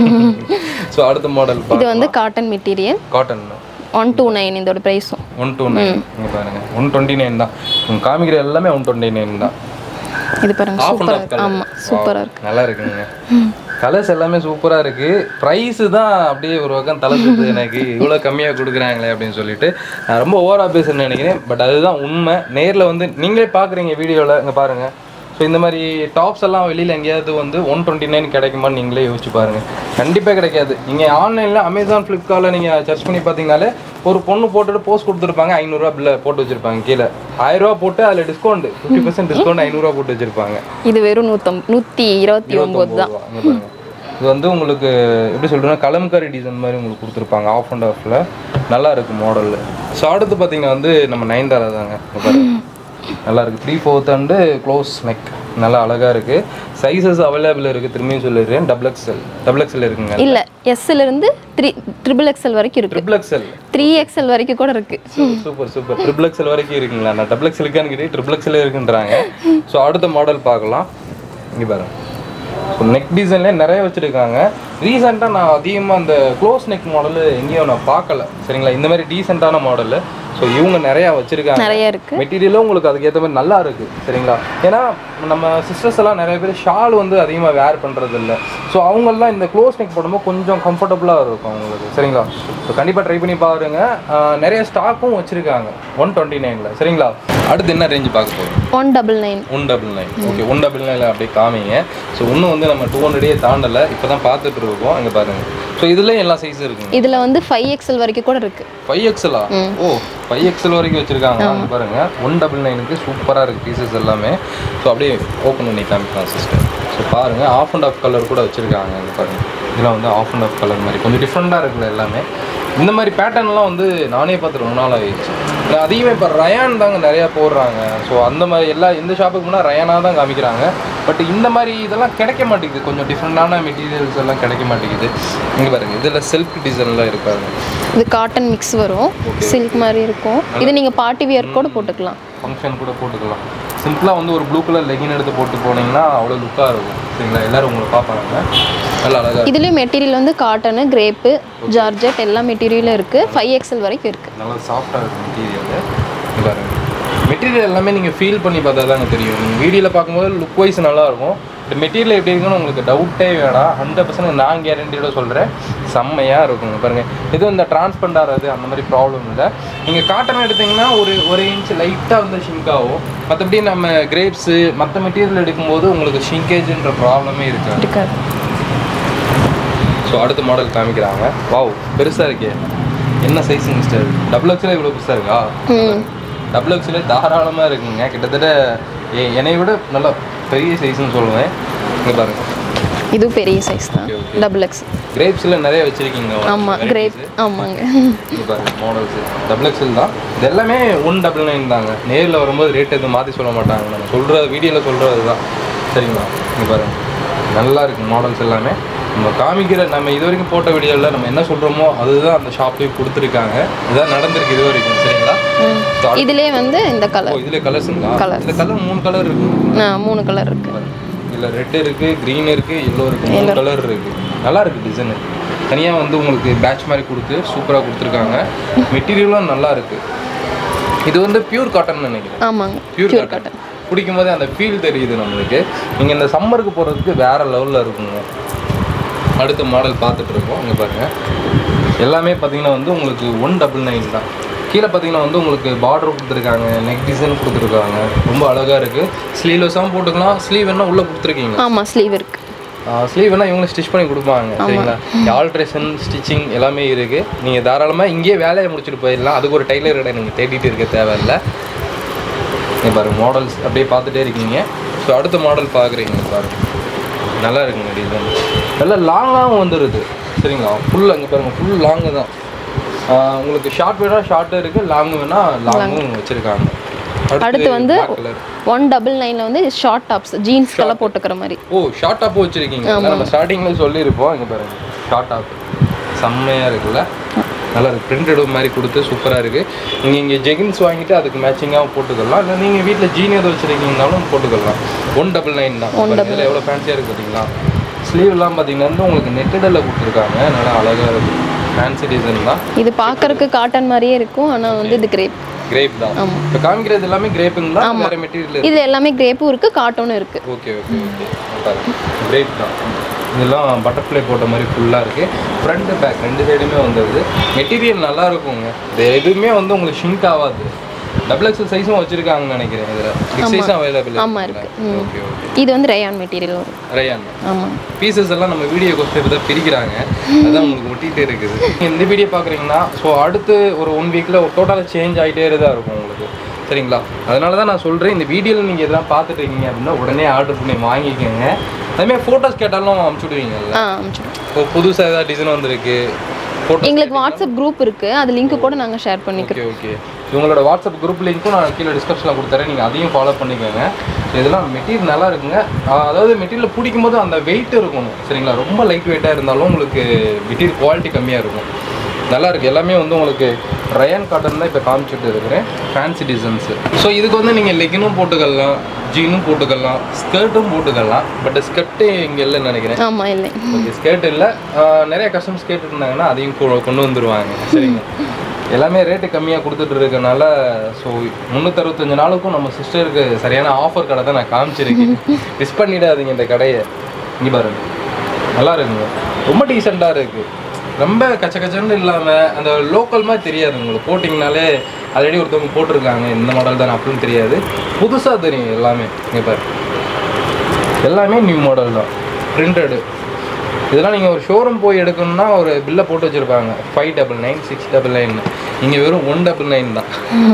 ஸோ அடுத்த மாடல் இது வந்து cotton material cotton one two nine இதோட ப்ரைஸும் ஒன் டூ நைன் இங்கே பாருங்க ஒன் டுவெண்ட்டி நைன் தான் உங்க காமிக்கிற எல்லாமே ஒன் டுவெண்ட்டி நைன் தான் இது பாருங்க ஆஃப் அண்ட் சூப்பரா ஆஃப் இருக்கு கலர் ஆமா சூப்பரா இருக்கு நல்லா இருக்குங்க கலர்ஸ் எல்லாமே சூப்பரா இருக்கு ப்ரைஸ் தான் அப்படியே ஒரு பக்கம் தலை சுத்துது எனக்கு இவ்வளோ கம்மியா கொடுக்குறாங்களே அப்படின்னு சொல்லிட்டு நான் ரொம்ப ஓவரா பேசுறேன்னு நினைக்கிறேன் பட் அதுதான் உண்மை நேர்ல வந்து நீங்களே பாக்குறீங்க வீடியோல இங்க பாருங்க ஸோ இந்த மாதிரி டாப்ஸ் எல்லாம் வெளியில் எங்கேயாவது வந்து ஒன் டுவெண்ட்டி நைன் கிடைக்குமான்னு நீங்களே யோசிச்சு பாருங்க கண்டிப்பாக கிடைக்காது நீங்கள் ஆன்லைனில் அமேசான் ஃப்ளிப்கார்ட்டில் நீங்கள் சர்ச் பண்ணி பார்த்தீங்கனாலே ஒரு பொண்ணு போட்டுட்டு போஸ்ட் கொடுத்துருப்பாங்க ஐநூறுரூவா பில்ல போட்டு வச்சிருப்பாங்க கீழே ஆயிரரூவா போட்டு அதில் டிஸ்கவுண்ட் ஃபிஃப்டி பர்சன்ட் டிஸ்கவுண்ட் ஐநூறுரூவா போட்டு வச்சிருப்பாங்க இது வெறும் நூத்தம் நூத்தி இருபத்தி ஒன்பது தான் ரூபா. இங்க பாருங்க. இது வந்து உங்களுக்கு எப்படி சொல்றேன்னா கலம்காரி டிசைன் மாதிரி உங்களுக்கு கொடுத்துருப்பாங்க ஆஃப் அண்ட் ஆஃப்ல நல்லா இருக்கு மாடல் ஸோ அடுத்து பார்த்தீங்கன்னா வந்து நம்ம நைன்தாரா தாங்க இங்க பாருங்க. நல்லா இருக்கு three fourth and close neck நல்லா அழகா இருக்கு சைஸஸ் அவைலபிள் இருக்கு திரும்பியும் சொல்லிடுறேன் டபுள் எக்ஸ்எல் டபுள் எக்ஸ்எல் இருக்குங்க இல்ல எஸ்ல இருந்து த்ரீ ட்ரிபிள் எக்ஸ்எல் வரைக்கும் இருக்கு ட்ரிபிள் எக்ஸ்எல் த்ரீ எக்ஸ்எல் வரைக்கும் கூட இருக்கு சூப்பர் சூப்பர் ட்ரிபிள் எக்ஸ்எல் வரைக்கும் இருக்குங்களா நான் டபுள் எக்ஸ்எல் இருக்கான்னு கேட்டு ட்ரிபிள் எக்ஸ்எல் இருக்குன்றாங்க ஸோ அடுத்த மாடல் பார்க்கலாம் இங்கே பாருங்க ஸோ நெக் டிசைன்லேயே நிறைய வச்சுருக்காங்க ரீசெண்டாக நான் அதிகமாக அந்த க்ளோஸ் நெக் மாடல் எங்கேயும் நான் பார்க்கல சரிங்களா இந்த மாதிரி டீசெண்டான மாடல் ஸோ இவங்க நிறையா வச்சுருக்காங்க நிறைய இருக்கு மெட்டீரியலும் உங்களுக்கு அதுக்கேற்ற மாதிரி நல்லா இருக்கு சரிங்களா ஏன்னா நம்ம சிஸ்டர்ஸ் எல்லாம் நிறைய பேர் ஷால் வந்து அதிகமாக வேர் பண்ணுறது இல்லை ஸோ அவங்கெல்லாம் இந்த க்ளோஸ் நெக் போடும்போது கொஞ்சம் கம்ஃபர்டபுளாக இருக்கும் அவங்களுக்கு சரிங்களா ஸோ கண்டிப்பாக ட்ரை பண்ணி பாருங்க ஆஹ் நிறைய ஸ்டாக்கும் வச்சுருக்காங்க ஒன் டுவெண்ட்டி நைனில் சரிங்களா அடுத்து என்ன ரேஞ்சு பார்க்க போகிறோம் one double nine one double nine okay one double நைனில் அப்படியே காமிங்க ஸோ இன்னும் வந்து நம்ம டூ ஹண்ட்ரடே தாண்டலை இப்போ தான் பார்த்துட்டு இருக்கோம் இங்கே பாருங்க ஸோ இதுலேயும் எல்லா சைஸ் இருக்குங்க இதுல வந்து ஃபைவ் எக்ஸ்எல் வரைக்கும் கூட இருக்கு ஃபைவ் எக்ஸலா ஓ ஃபைவ் எக்ஸல் வரைக்கும் வச்சிருக்காங்க அங்க பாருங்க ஒன் டபுள் நைனுக்கு சூப்பராக இருக்கு பீசஸ் எல்லாமே ஸோ அப்படியே ஓப்பன் பண்ணி காமிக்கலாம் சிஸ்டர் ஸோ பாருங்க ஆஃப் அண்ட் ஆஃப் கலர் கூட வச்சிருக்காங்க இங்க பாருங்க இதெல்லாம் வந்து ஆஃப் அண்ட் ஆஃப் கலர் மாதிரி கொஞ்சம் டிஃப்ரெண்ட்டாக இருக்குல்ல எல்லாமே இந்த மாதிரி பேட்டர்ன்லாம் வந்து நானே பார்த்து ரொம்ப நாள் ஆகிடுச்சு நான் அதிகமாக இப்போ ரயான் தாங்க நிறையா போடுறாங்க ஸோ அந்த மாதிரி எல்லா எந்த ஷாப்புக்கு முன்னாடி ரயானாக தான் காமிக்கிறாங்க பட் இந்த மாதிரி இதெல்லாம் கிடைக்க மாட்டேங்குது கொஞ்சம் டிஃப்ரெண்டான மெட்டீரியல்ஸ் எல்லாம் கிடைக்க மாட்டேங்குது இங்கே பாருங்க இதில் செல்ஃப் டிசைன்லாம் இருக்காங்க இது காட்டன் மிக்ஸ் வரும் சில்க் மாதிரி இருக்கும் இது நீங்க பார்ட்டி வியர் கூட போட்டுக்கலாம் ஃபங்க்ஷன் கூட போட்டுக்கலாம் சிம்பிளாக வந்து ஒரு ப்ளூ கலர் லெகின் எடுத்து போட்டு போனீங்கன்னா அவ்வளோ லுக்காக இருக்கும் சரிங்களா எல்லாரும் உங்களை பார்ப்பாங்க நல்லா அழகாக இதுலயும் மெட்டீரியல் வந்து காட்டனு கிரேப்பு ஜார்ஜெட் எல்லா மெட்டீரியலும் இருக்கு ஃபைவ் எக்ஸ்எல் வரைக்கும் இருக்கு நல்லா சாஃப்டாக இருக்கும் மெட்டீரியல் பாருங்க மெட்டீரியல் எல்லாமே நீங்கள் ஃபீல் பண்ணி பார்த்தா தாங்க தெரியும் நீங்கள் வீடியோவில் பார்க்கும்போது லுக் வைஸ் நல்லா இருக்கும் இந்த மெட்டீரியல் எப்படி இருக்குன்னு உங்களுக்கு டவுட்டே வேணாம் ஹண்ட்ரட் பர்சன்ட் நான் கேரண்டியோட சொல்கிறேன் செம்மையாக இருக்குங்க பாருங்கள் எதுவும் இந்த டிரான்ஸ்பண்ட் ஆகிறது அந்த மாதிரி ப்ராப்ளம் இல்லை நீங்கள் காட்டன் எடுத்தீங்கன்னா ஒரு ஒரு இன்ச் லைட்டாக வந்து ஷிங்க் ஆகும் மற்றபடி நம்ம கிரேப்ஸு மற்ற மெட்டீரியல் எடுக்கும்போது உங்களுக்கு ஷிங்கேஜ்ன்ற ப்ராப்ளமே இருக்காது இருக்காது ஸோ அடுத்த மாடல் காமிக்கிறாங்க வாவ் பெருசாக இருக்கே என்ன சைஸ் மிஸ்டர் டபுள் எக்ஸ்ல இவ்வளோ பெருசாக இருக்கா ம் டபுள் எக்ஸ்ல தாராளமாக இருக்குங்க கிட்டத்தட்ட எ- என்னை விட நல்லா பெரிய சைஸ்னு சொல்லுவேன் இங்கே பாருங்க இதுவும் பெரிய சைஸ் தான் Okay, okay. டபுள் எக்ஸ் கிரேப்ஸில் நிறைய வச்சுருக்கீங்க ஆமா கிரேப் ஆமாங்க இங்கே பாருங்க மாடல்ஸ் டபுள் எக்ஸ்எல் தான் இது எல்லாமே ஒன் டபுள் நைன் தாங்க நேரில் வரும்போது ரேட் எதுவும் மாற்றி சொல்ல மாட்டாங்க நம்ம சொல்கிற வீடியோவில் சொல்கிறது தான் சரிங்களா இங்கே பாருங்க நல்லா இருக்கு மாடல்ஸ் எல்லாமே நம்ம காமிக்கிற நம்ம இது வரைக்கும் போட்ட வீடியோவில் நம்ம என்ன சொல்கிறோமோ அதுதான் அந்த ஷாப்லேயும் கொடுத்துருக்காங்க இதுதான் நடந்திருக்கு இது வரைக்கும் சரிங்களா So, அடுத்து- இதுலயே வந்து இந்த ஓ கலர் இதில் கலர்ஸுங்களா Colours. இந்த கலர் மூணு கலர் இருக்கு மூணு கலர் இருக்கு இதில் ரெட் இருக்கு க்ரீன் இருக்கு எல்லோ இருக்கு மூணு கலர் இருக்கு நல்லா இருக்கு டிசைனு தனியாக வந்து உங்களுக்கு பேட்ச் மாதிரி கொடுத்து சூப்பராக கொடுத்துருக்காங்க மெட்டீரியலும் நல்லா இருக்கு இது வந்து பியூர் காட்டன் நினைக்கிறேன் ஆமாங்க பியூர் காட்டன் பிடிக்கும் போதே அந்த ஃபீல் தெரியுது நம்மளுக்கு நீங்கள் இந்த சம்மருக்கு போகிறதுக்கு வேற லெவலில் இருக்குங்க அடுத்த மாடல் பார்த்துட்டு இருக்கோம் இங்கே பாருங்க எல்லாமே பார்த்தீங்கன்னா வந்து உங்களுக்கு ஒன் டபுள் நைன் தான் கீழே பார்த்தீங்கன்னா வந்து உங்களுக்கு பார்டர் கொடுத்துருக்காங்க நெக் டிசைன் கொடுத்துருக்காங்க ரொம்ப அழகாக இருக்குது ஸ்லீவ்லெஸ்ஸாகவும் போட்டுக்கலாம் ஸ்லீவ் என்ன உள்ளே கொடுத்துருக்கீங்க ஆமாம் ஸ்லீவ் இருக்கு ஸ்லீவ் வேணால் இவங்களும் ஸ்டிச் பண்ணி கொடுப்பாங்க சரிங்களா ஆல்ட்ரேஷன் ஸ்டிச்சிங் எல்லாமே இருக்குது நீங்கள் தாராளமாக இங்கேயே வேலையை முடிச்சுட்டு போயிடலாம் அதுக்கு ஒரு டைலர் கடை நீங்கள் தேடிட்டு இருக்க தேவையில்லை நீ பாருங்க மாடல்ஸ் அப்படியே பார்த்துட்டே இருக்கீங்க ஸோ அடுத்த மாடல் பார்க்குறீங்க பாருங்க நல்லா இருக்குங்க டிசைன் நல்லா லாங்காகவும் வந்துடுது சரிங்களா ஃபுல் அங்கே பாருங்க ஃபுல் லாங்கு தான் ஆஹ் உங்களுக்கு ஷார்ட் வேணால் ஷார்ட்டும் இருக்குது லாங் வேணால் லாங்கும் வச்சுருக்காங்க அடுத்து வந்து black colour. ஒன் டபுள் நைனில் வந்து ஷார்ட் டாப்ஸ் ஜீன்ஸ்க்கெல்லாம் போட்டுக்கிற மாதிரி ஓ ஷார்ட் டாப் வச்சிருக்கீங்க அதான் நம்ம ஸ்டார்டிங்ல சொல்லியிருப்போம் இங்க பாருங்க ஷார்ட் டாப் செம்மையா இருக்குல்ல நல்லா இருக்கு பிரிண்டட் மாதிரி கொடுத்து சூப்பரா இருக்கு நீங்க இங்க ஜெகின்ஸ் வாங்கிட்டு அதுக்கு மேட்சிங்காக போட்டுக்கலாம் இல்லை நீங்க வீட்ல ஜீன் எது வச்சிருக்கீங்கனாலும் போட்டுக்கலாம் ஒன் டபுள் நைன் தான் பாருங்க, இதுல எவ்வளோ ஃபேன்சியாக இருக்கு பார்த்தீங்களா ஸ்லீவ்லாம் பார்த்தீங்கன்னா வந்து உங்களுக்கு நெட்டடில் கொடுத்துருக்காங்க நல்லா அழகா இருக்கு ஃபேன்சி டிசைன் தான் இது பார்க்கறதுக்கு காட்டன் மாதிரியே இருக்கும் ஆனால் வந்து இது கிரேப் கிரேப் தான் இப்போ காமிக்கிறது எல்லாமே கிரேப்புங்களா வேற மெட்டீரியல் இது எல்லாமே கிரேப்பும் இருக்கு காட்டனும் இருக்கு ஓகே ஓகே ஓகே கிரேட் தான் இதெல்லாம் பட்டர்ஃப்ளை போட்ட மாதிரி ஃபுல்லாக இருக்குது ஃப்ரண்ட் பேக் ரெண்டு சைடுமே வந்துடுது மெட்டீரியல் நல்லா இருக்குங்க இது எதுவுமே வந்து உங்களுக்கு ஷிங்க் ஆகாது டபுள் எக்ஸல் சைஸும் வச்சுருக்காங்கன்னு நினைக்கிறேன் இதில் பிக் சைஸும் அவைலபிள் ஆமா, இருக்கு. ம். ஓகே ஓகே இது வந்து ரயான் மெட்டீரியல் வரும் ரயான் ஆமாம் பீசஸ் எல்லாம் நம்ம வீடியோ கொஸ்டின் தான் பிரிக்கிறாங்க அதான் உங்களுக்கு ஒட்டிகிட்டே இருக்குது நீங்க இந்த வீடியோ பார்க்குறீங்கன்னா ஸோ அடுத்து ஒரு ஒன் வீக்கில் ஒரு டோட்டலாக சேஞ்ச் ஆகிட்டே தான் இருக்கும் உங்களுக்கு சரிங்களா அதனால தான் நான் சொல்கிறேன் இந்த வீடியோவில் நீங்கள் இதெல்லாம் பார்த்துட்டு இருக்கீங்க அப்படின்னா உடனே ஆர்டர் பண்ணி வாங்கிக்கோங்க அதுமாதிரி ஃபோட்டோஸ் கேட்டாலும் அனுப்பிச்சுடுவீங்கல்ல ஆ அனுப்பிச்சிடுவோம் இப்போ புதுசாக ஏதாவது டிசைன் வந்திருக்கு ஃபோட்டோ எங்களுக்கு வாட்ஸ்அப் குரூப் இருக்கு அது லிங்க் கூட நாங்கள் ஷேர் பண்ணிக்கிறோம் ஓகே ஓகே இவங்களோட வாட்ஸ்அப் குரூப் லிங்க்கும் நான் கீழே டிஸ்கிரிப்ஷனில் கொடுத்துறேன் நீங்கள் அதையும் ஃபாலோ பண்ணிக்கோங்க இதெல்லாம் மெட்டீரியல் நல்லா இருக்குங்க ஆஹ் அதாவது மெட்டீரியல் பிடிக்கும் போது அந்த வெயிட் இருக்கணும் சரிங்களா ரொம்ப லைட் வெயிட்டாக இருந்தாலும் உங்களுக்கு மெட்டீரியல் குவாலிட்டி கம்மியாக இருக்கும் நல்லா இருக்கு எல்லாமே வந்து உங்களுக்கு ரயன் காட்டன் தான் இப்போ காமிச்சிட்டு இருக்கிறேன் ஃபேன்சி டிசைன்ஸு ஸோ இதுக்கு வந்து நீங்கள் லெகினும் போட்டுக்கலாம் ஜீனும் போட்டுக்கலாம் ஸ்கர்ட்டும் போட்டுக்கலாம் பட் ஸ்கர்ட்டு இங்கே இல்லைன்னு நினைக்கிறேன் ஆமாம் இல்லை ஓகே ஸ்கேர்ட் இல்லை நிறைய கஸ்டமர்ஸ் கேட்டுருந்தாங்கன்னா அதையும் கொ- கொண்டு வந்துருவாங்க சரிங்க எல்லாமே ரேட்டு கம்மியாக கொடுத்துட்டு இருக்கனால ஸோ முந்நூற்றறுபத்தஞ்சு நாளுக்கும் நம்ம சிஸ்டருக்கு சரியான ஆஃபர் கடை தான் நான் காமிச்சிருக்கேன் மிஸ் பண்ணிடாதீங்க இந்த கடையை இங்கே பாருங்க நல்லா இருக்குங்க ரொம்ப டீசெண்டாக இருக்குது ரொம்ப கச்ச கச்சன்னு இல்லாமல் அந்த லோக்கல் மாதிரி தெரியாது உங்களுக்கு போட்டிங்கனாலே ஆல்ரெடி ஒருத்தவங்க போட்டிருக்காங்க இந்த மாடல் தான் அப்படின்னு தெரியாது புதுசாக தெரியும் எல்லாமே இங்கே பாரு எல்லாமே நியூ மாடல் தான் பிரிண்டடு இதெல்லாம் நீங்கள் ஒரு ஷோரூம் போய் எடுக்கணும்னா ஒரு பில்லை போட்டு வச்சுருப்பாங்க five double nine six double nine இங்கே வெறும் ஒன் டபுள் நைன் தான்